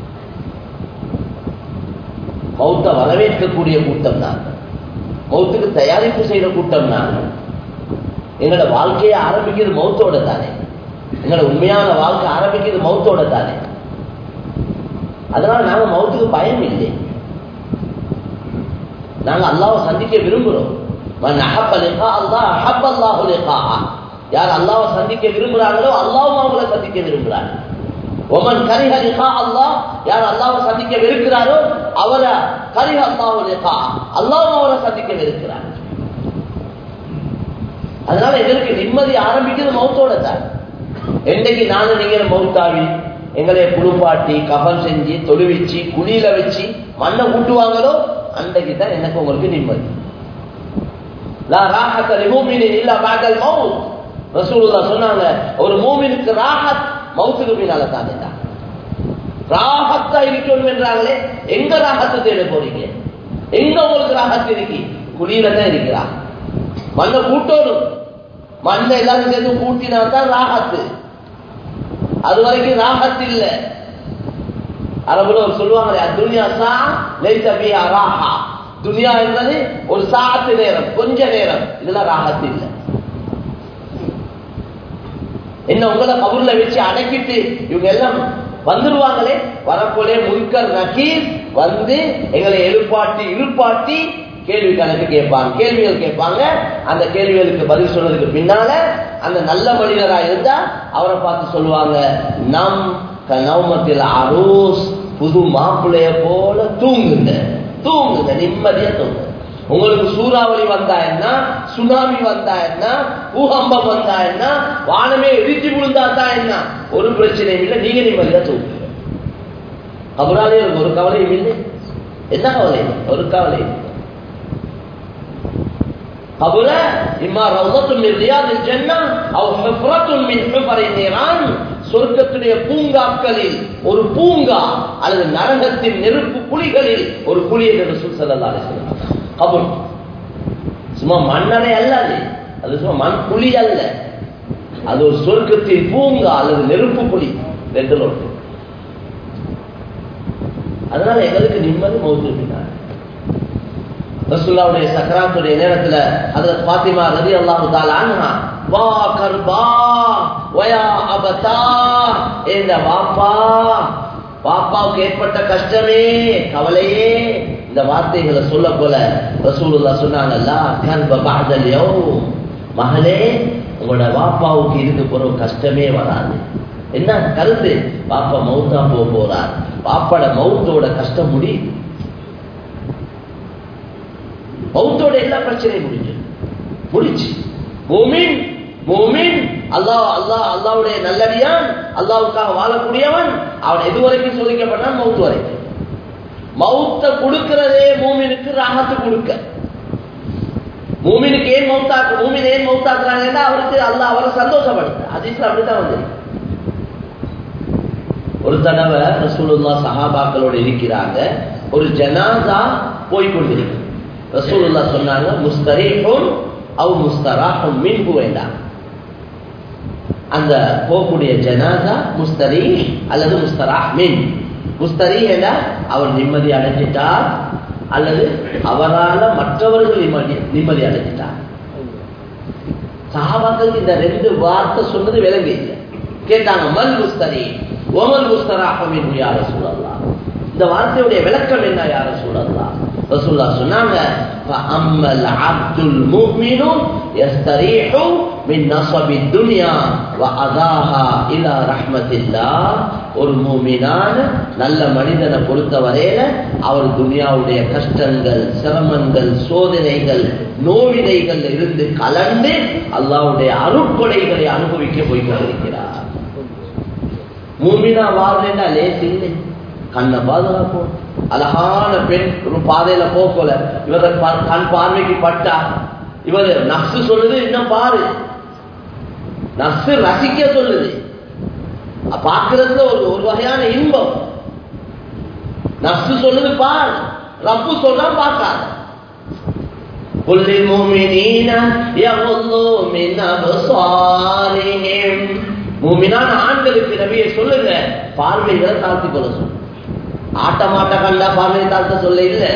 Speaker 1: மௌத்த வரவேற்கக்கூடிய கூட்டம் தான் மௌத்துக்கு தயாரிப்பு செய்யற கூட்டம் தான் எங்களோட வாழ்க்கையை ஆரம்பிக்கிறது மௌத்தோட தானே எங்களோட உண்மையான வாழ்க்கை ஆரம்பிக்கிறது மௌத்தோட தானே அதனால நாங்க மௌத்துக்கு பயம் இல்லை நாங்க அல்லாவை சந்திக்க விரும்புறோம் யார் அல்லாவை சந்திக்க விரும்புறாங்களோ அல்லாவும் அவங்கள சந்திக்க விரும்புறாங்க ஒமன் கரிஹ லிகா அல்லாஹ் யார் அல்லாஹ்வை சந்திக்க வெறுக்கிறாரோ அவரை கரிஹ அல்லாஹு லிகா அல்லாஹ்வும் அவரை சந்திக்க வெறுக்கிறார் அதனால எங்களுக்கு நிம்மதி ஆரம்பிக்கிறது மௌத்தோட தான் என்னைக்கு நானும் நீங்க மௌத்தாவி எங்களை குளிப்பாட்டி கபம் செஞ்சு தொழுவிச்சு குழியில வச்சு மண்ணை கூட்டுவாங்களோ அன்றைக்கு தான் எனக்கு உங்களுக்கு நிம்மதி லா ராஹத்த லிமூமினின் இல்லா பாடல் மவுத் ரசூலுல்லாஹ் சொன்னாங்க ஒரு மூமினுக்கு ராஹத் மவுத்துக்கு பின்னால தான் ராகத்தா இருக்கணும் என்றாங்களே எங்க ராகத்தை தேட போறீங்க எங்க உங்களுக்கு ராகத்து இருக்கு குளியில தான் இருக்கிறா மண்ணை கூட்டணும் மண்ணை எல்லாரும் சேர்ந்து கூட்டினா தான் ராகத்து அது வரைக்கும் ராகத்து இல்லை அரபுல ஒரு சொல்லுவாங்க துனியா சா லைச பிஹா ராஹா துனியா என்பது ஒரு சாத்து நேரம் கொஞ்ச நேரம் இதெல்லாம் ராகத்து இல்லை என்ன உங்களை கபூர்ல வச்சு அடக்கிட்டு இவங்க எல்லாம் வந்துடுவாங்களே வரப்போலே முன்கர் நக்கீர் வந்து எங்களை எழுப்பாட்டி இருப்பாட்டி கேள்வி கணக்கு கேட்பாங்க கேள்விகள் கேட்பாங்க அந்த கேள்விகளுக்கு பதில் சொன்னதுக்கு பின்னால அந்த நல்ல மனிதரா இருந்தா அவரை பார்த்து சொல்லுவாங்க நம் நவமத்தில் அரூஸ் புது மாப்பிள்ளைய போல தூங்குங்க தூங்குங்க நிம்மதியா தூங்குங்க உங்களுக்கு சூறாவளி வந்தா என்ன சுனாமி வந்தா என்ன பூகம்பம் வந்தா என்ன வானமே இடிச்சு விழுந்தா தான் என்ன ஒரு பிரச்சனையும் இல்லை நீங்க நிம்மதியா தூங்குங்க கபராலே ஒரு கவலையும் இல்லை என்ன கவலை ஒரு கவலை கபுர இம்மா ரவுதத்தும் மின் ரியாதில் ஜன்னா அவ் ஹுஃப்ரத்தும் மின் ஹுஃபரி நீரான் சொர்க்கத்துடைய பூங்காக்களில் ஒரு பூங்கா அல்லது நரகத்தின் நெருப்பு குழிகளில் ஒரு குழி என்று ரசூல் ஸல்லல்லாஹு அலைஹி வஸல்லம் கபர் சும்மா மண்ணறை அல்ல அது அது சும்மா மண் குழி அல்ல அது ஒரு சொர்க்கத்தின் பூங்கா அல்லது நெருப்பு குழி ரெண்டு ஒன்று அதனால எங்களுக்கு நிம்மதி மௌத்து பின்னாடி ரசூல்லாவுடைய சக்கராத்துடைய நேரத்துல ஹஜரத் ஃபாத்திமா ரலியல்லாஹு தஆலா அன்ஹா வா கர்பா வயா அபதா இந்த வாப்பா பாப்பாவுக்கு ஏற்பட்ட கஷ்டமே கவலையே இந்த வார்த்தைகளை சொல்ல போல ரசூலுல்லா சொன்னாங்கல்ல கர்ப பஅதல் யௌம் மகளே உங்களோட வாப்பாவுக்கு இதுக்கு போற கஷ்டமே வராது என்ன கருத்து பாப்பா மௌத்தா போக போறார் பாப்பாட மௌத்தோட கஷ்டம் முடியுது மௌத்தோட எல்லா பிரச்சனையும் முடிஞ்சு முடிச்சு மூமின் மூமின் அல்லாஹ் அல்லாஹ் அல்லாவுடைய நல்லடியான் அல்லாவுக்காக வாழக்கூடியவன் அவன் எது வரைக்கும் சோதிக்கப்பட்டான் மௌத்து வரைக்கும் மௌத்த கொடுக்கிறதே மூமினுக்கு ராகத்து கொடுக்க மூமினுக்கு ஏன் மௌத்தாக்கு மூமின் ஏன் மௌத்தாக்குறாங்கன்னா அவருக்கு அல்லாஹ் அவரை சந்தோஷப்படுத்த அதிசயம் அப்படித்தான் வந்து ஒரு தடவை ரசூலுல்லா சஹாபாக்களோடு இருக்கிறாங்க ஒரு ஜனாதா போய்கொண்டிருக்கு ரசூலுல்லா சொன்னாங்க முஸ்தரீஹும் அவ் முஸ்தராஹும் மின்பு வேண்டாம் அந்த போகக்கூடிய ஜனாதா முஸ்தரி அல்லது முஸ்தராஹ் மின் முஸ்தரி என்றால் அவர் நிம்மதி அடைஞ்சிட்டார் அல்லது அவரால் மற்றவர்கள் நிம்மதி நிம்மதி அடைஞ்சிட்டார் சஹாபாக்களுக்கு இந்த ரெண்டு வார்த்தை சொன்னது விலங்கு இல்லை கேட்டாங்க மல் முஸ்தரி ஒமல் முஸ்தராஹ் மின் யார சூழல்லாம் இந்த வார்த்தையுடைய விளக்கம் என்ன யார சூழல்லாம் ரசூல்லா சொன்னாங்க فأما العبد المؤمن يستريح من نصب الدنيا وأذاها إلى رحمة الله ஒரு மூமினான நல்ல மனிதனை பொறுத்த வரையில அவர் துனியாவுடைய கஷ்டங்கள் சிரமங்கள் சோதனைகள் நோவினைகள் இருந்து கலந்து அல்லாவுடைய அருட்கொடைகளை அனுபவிக்க போய் கொண்டிருக்கிறார் மூமினா வாழ்றேன்னா லேஸ் இல்லை கண்ணை பாதுகாப்போம் அழகான பெண் ஒரு பாதையில போல இவர கண் பார்வைக்கு பட்டா இவர் நப்சு சொல்லுது இன்னும் பாரு நப்சு ரசிக்க சொல்லுது பார்க்கறதுல ஒரு ஒரு வகையான இன்பம் நப்சு சொல்லுது பார் ரப்பு சொல்றா பார்க்காத قل للمؤمنين يغضوا من أبصارهم மூமினான ஆண்களுக்கு நபியை சொல்லுங்க பார்வைகளை தாழ்த்தி கொள்ள சொல்லுங்க ஆட்ட மாட்ட கண்டா பார்வையை தாழ்த்த சொல்ல இல்லை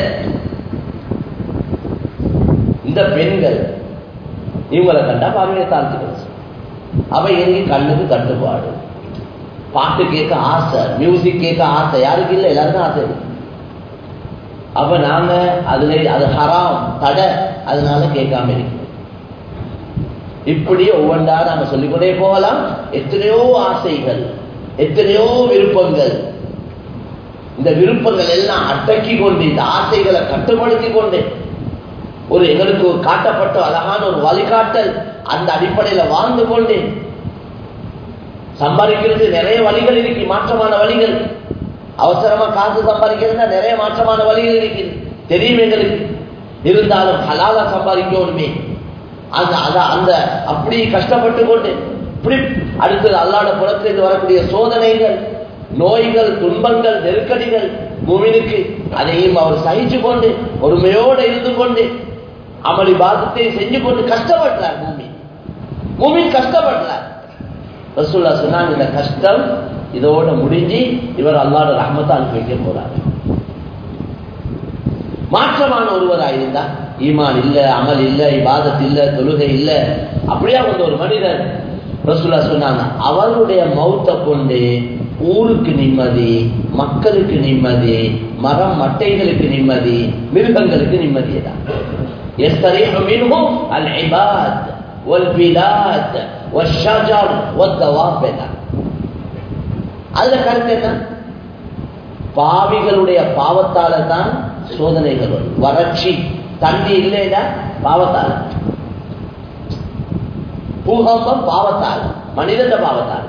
Speaker 1: இந்த பெண்கள் இவங்களை கண்டா பார்வையை தாழ்த்தி கொள்ள சொல்லுங்க அவ எங்க கண்ணுக்கு கட்டுப்பாடு பாட்டு கேட்க ஆசை மியூசிக் கேட்க ஆசை யாருக்கு இல்லை எல்லாருக்கும் ஆசை இருக்கு அப்ப நாங்க அதுல அது ஹராம் தடை அதனால கேட்காம இருக்கோம் இப்படி ஒவ்வொன்றா நாம சொல்லிக்கொண்டே போகலாம் எத்தனையோ ஆசைகள் எத்தனையோ விருப்பங்கள் இந்த விருப்பங்கள் எல்லாம் அடக்கி கொண்டு இந்த ஆசைகளை கட்டுப்படுத்தி கொண்டு ஒரு எங்களுக்கு ஒரு காட்டப்பட்ட அழகான ஒரு வழிகாட்டல் அந்த அடிப்படையில வாழ்ந்து கொண்டு சம்பாதிக்கிறது நிறைய வழிகள் இருக்கு மாற்றமான வழிகள் அவசரமா காசு சம்பாதிக்கிறதுனா நிறைய மாற்றமான வழிகள் இருக்குது தெரியும் எங்களுக்கு இருந்தாலும் ஹலாலா சம்பாதிக்கணுமே அந்த அத அந்த அப்படி கஷ்டப்பட்டு கொண்டு இப்படி அடுத்தது அல்லாட புறத்திலிருந்து வரக்கூடிய சோதனைகள் நோய்கள் துன்பங்கள் நெருக்கடிகள் மூமினுக்கு அதையும் அவர் சகிச்சு கொண்டு பொறுமையோடு இருந்து கொண்டு அமளி பாதத்தை செஞ்சு கொண்டு கஷ்டப்படுறார் பூமி பூமி கஷ்டப்படுறார் ரசூல்லா சொன்னாங்க இந்த கஷ்டம் இதோட முடிஞ்சு இவர் அல்லாட ரஹமத்தை அனுப்பி வைக்க போறார் மாற்றமான ஒருவரா இருந்தா ஈமான் இல்ல அமல் இல்ல இபாதத் இல்ல தொழுகை இல்ல அப்படியா வந்த ஒரு மனிதர் ரசூல்லா சொன்னாங்க அவருடைய மௌத்தை கொண்டு ஊருக்கு நிம்மதி மக்களுக்கு நிம்மதி மரம் மட்டைகளுக்கு நிம்மதி மிருகங்களுக்கு நிம்மதி தான் يستريح منه العباد والبلاد والشجر والدواب அதுல கருத்து என்ன பாவிகளுடைய பாவத்தால தான் சோதனைகள் வரும் வறட்சி தண்ணி இல்லைன்னா பாவத்தால பூகம்பம் பாவத்தால் மனிதன பாவத்தால்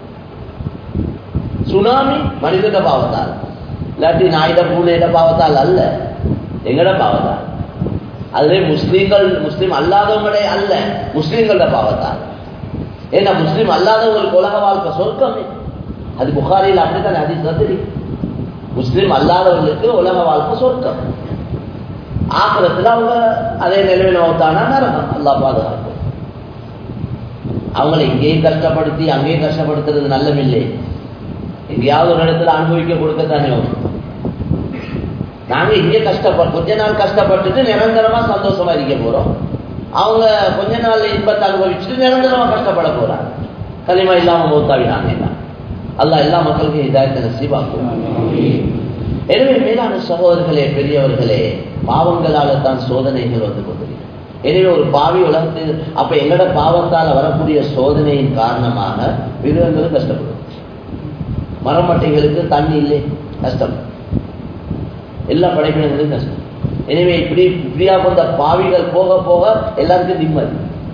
Speaker 1: சுனாமி மனிதன பாவத்தால் இல்லாட்டி நாயுட பூனையிட பாவத்தால் அல்ல எங்கட பாவத்தால் அதுவே முஸ்லீம்கள் முஸ்லீம் அல்லாதவங்களே அல்ல முஸ்லீம்களோட பாவத்தால் ஏன்னா முஸ்லீம் அல்லாதவங்களுக்கு உலக வாழ்க்கை சொர்க்கமே அது புகாரில் அப்படித்தான் அது சதுரி முஸ்லீம் அல்லாதவர்களுக்கு உலக வாழ்க்கை சொர்க்கம் ஆக்கிரத்தில் அவங்க அதே நிலைமையில் வந்தானா நரகம் அல்லா பாதுகாக்கும் அவங்களை இங்கேயும் கஷ்டப்படுத்தி அங்கேயும் கஷ்டப்படுத்துறது நல்லமில்லை எங்கேயாவது ஒரு இடத்துல அனுபவிக்க கொடுக்கத்தானே வரும் நாங்க இங்கே கஷ்டப்பட்டு கொஞ்ச நாள் கஷ்டப்பட்டுட்டு நிரந்தரமா சந்தோஷமா இருக்க போறோம் அவங்க கொஞ்ச நாள் இன்பத்தை அனுபவிச்சுட்டு நிரந்தரமா கஷ்டப்பட போறாங்க களிமா இல்லாம மூத்தாவினாங்க அல்லாஹ் எல்லா மக்களுக்கும் இதாயத்தை நசீபாக்கும் எனவே மேலான சகோதரர்களே பெரியவர்களே பாவங்களால தான் சோதனைகள் வந்து கொண்டிருக்கிறது எனவே ஒரு பாவி உலகத்தில் அப்ப எங்கட பாவத்தால் வரக்கூடிய சோதனையின் காரணமாக மிருகங்களும் கஷ்டப்படும் மரமட்டைகளுக்கு தண்ணி இல்லை கஷ்டம் எல்லா படைப்பினங்களும் கஷ்டம் எனவே இப்படி இப்படியா வந்த பாவிகள் போக போக எல்லாருக்கும் நிம்மதி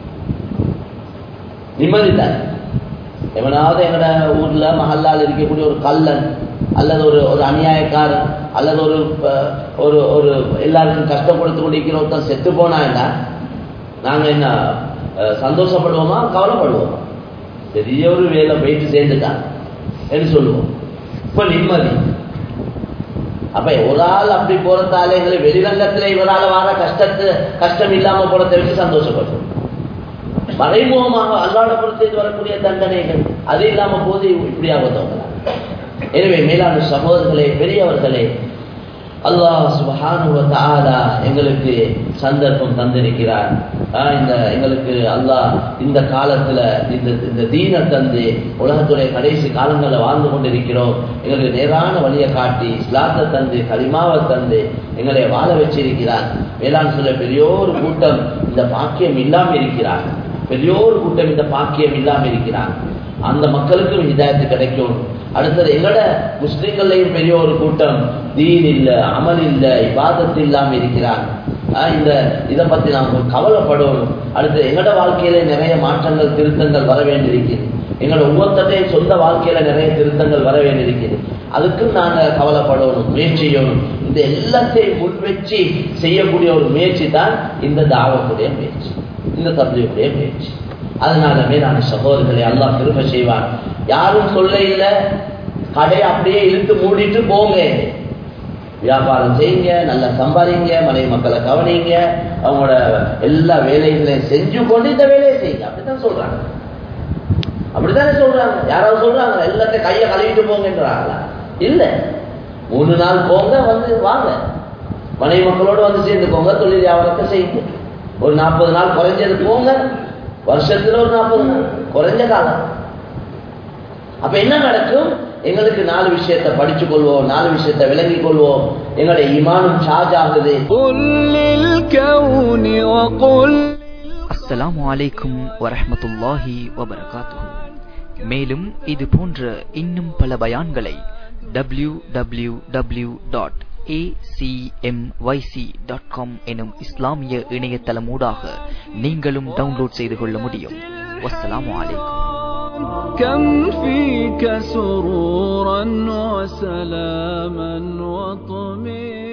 Speaker 1: நிம்மதி தான் எவனாவது எங்கட ஊர்ல மஹல்லால் இருக்கக்கூடிய ஒரு கல்லன் அல்லது ஒரு ஒரு அநியாயக்காரன் அல்லது ஒரு ஒரு ஒரு எல்லாருக்கும் கஷ்டம் கொடுத்து கொண்டிருக்கிற ஒருத்தன் செத்து போனான்னா நாங்க என்ன சந்தோஷப்படுவோமா கவலைப்படுவோமா பெரிய ஒரு வேலை போயிட்டு சேர்ந்துட்டான் என்று சொல்லுவோம் இப்ப நிம்மதி அப்ப ஒரு ஆள் அப்படி போறதால எங்களை வெளிரங்கத்துல இவரால் வர கஷ்டத்து கஷ்டம் இல்லாம போறதை வச்சு சந்தோஷப்படுறோம் மறைமுகமாக அல்லாட பொறுத்து வரக்கூடிய தண்டனைகள் அது இல்லாம போது இப்படியாக எனவே மேலான சகோதரர்களே பெரியவர்களே அல்லாஹ் சுபஹானுவ தாலா எங்களுக்கு சந்தர்ப்பம் தந்திருக்கிறார் இந்த எங்களுக்கு அல்லாஹ் இந்த காலத்துல இந்த இந்த தீன தந்து உலகத்துடைய கடைசி காலங்களில் வாழ்ந்து கொண்டிருக்கிறோம் எங்களுக்கு நேரான வழியை காட்டி இஸ்லாத்தை தந்து கலிமாவை தந்து எங்களை வாழ வச்சிருக்கிறார் வேளாண் சொல்ல பெரியோர் கூட்டம் இந்த பாக்கியம் இல்லாமல் இருக்கிறார் பெரியோர் கூட்டம் இந்த பாக்கியம் இல்லாமல் இருக்கிறார் அந்த மக்களுக்கும் இதாயத்து கிடைக்கும் அடுத்தது எங்கட முஸ்லிம்கள்லையும் பெரிய ஒரு கூட்டம் தீன் இல்ல அமல் இல்ல இபாதத்து இல்லாம இருக்கிறாங்க இந்த இதை பத்தி நாம கவலைப்படணும் அடுத்து எங்கட வாழ்க்கையில நிறைய மாற்றங்கள் திருத்தங்கள் வர வேண்டியிருக்குது எங்களோட ஒவ்வொருத்தையும் சொந்த வாழ்க்கையில நிறைய திருத்தங்கள் வர வேண்டியிருக்குது அதுக்கும் நாங்க கவலைப்படணும் முயற்சியணும் இந்த எல்லாத்தையும் முன்வச்சு செய்யக்கூடிய ஒரு முயற்சி தான் இந்த தாவத்துடைய முயற்சி இந்த தப்லியுடைய முயற்சி அதனால மேலான சகோதரர்களை எல்லாம் திரும்ப செய்வார் யாரும் சொல்ல இல்லை கடையை அப்படியே இழுத்து மூடிட்டு போங்க வியாபாரம் செய்யுங்க நல்லா சம்பாதிங்க மனைவி மக்களை கவனிங்க அவங்களோட எல்லா வேலைகளையும் செஞ்சு கொண்டு இந்த வேலையை செய்யுங்க அப்படித்தான் சொல்றாங்க அப்படித்தானே சொல்றாங்க யாராவது சொல்றாங்க எல்லாத்தையும் கையை கழுவிட்டு போங்கன்றாங்களா இல்ல மூணு நாள் போங்க வந்து வாங்க மனைவி மக்களோட வந்து சேர்ந்துக்கோங்க தொழில் வியாபாரத்தை செய்யுங்க ஒரு நாற்பது நாள் குறைஞ்சது போங்க வருஷத்துல ஒரு நாற்பது நாள் குறைஞ்ச காலம் அப்ப என்ன நடக்கும் எங்களுக்கு நாலு விஷயத்தை படிச்சு கொள்வோம் நாலு விஷயத்தை விளங்கிக் கொள்வோம் எங்களுடைய இமானும் சார்ஜ் ஆகுது
Speaker 2: அஸ்ஸலாமு அலைக்கும் வரஹமத்துல்லாஹி வபரகாத்துஹு மேலும் இது போன்ற இன்னும் பல பயான்களை W W W dot acmyc.com எனும் இஸ்லாமிய இணையதளமூடாக நீங்களும் டவுன்லோட் செய்து கொள்ள முடியும் வஸ்ஸலாமு அலைக்கும்
Speaker 3: كم فيك سرورا وسلاما وطمئنا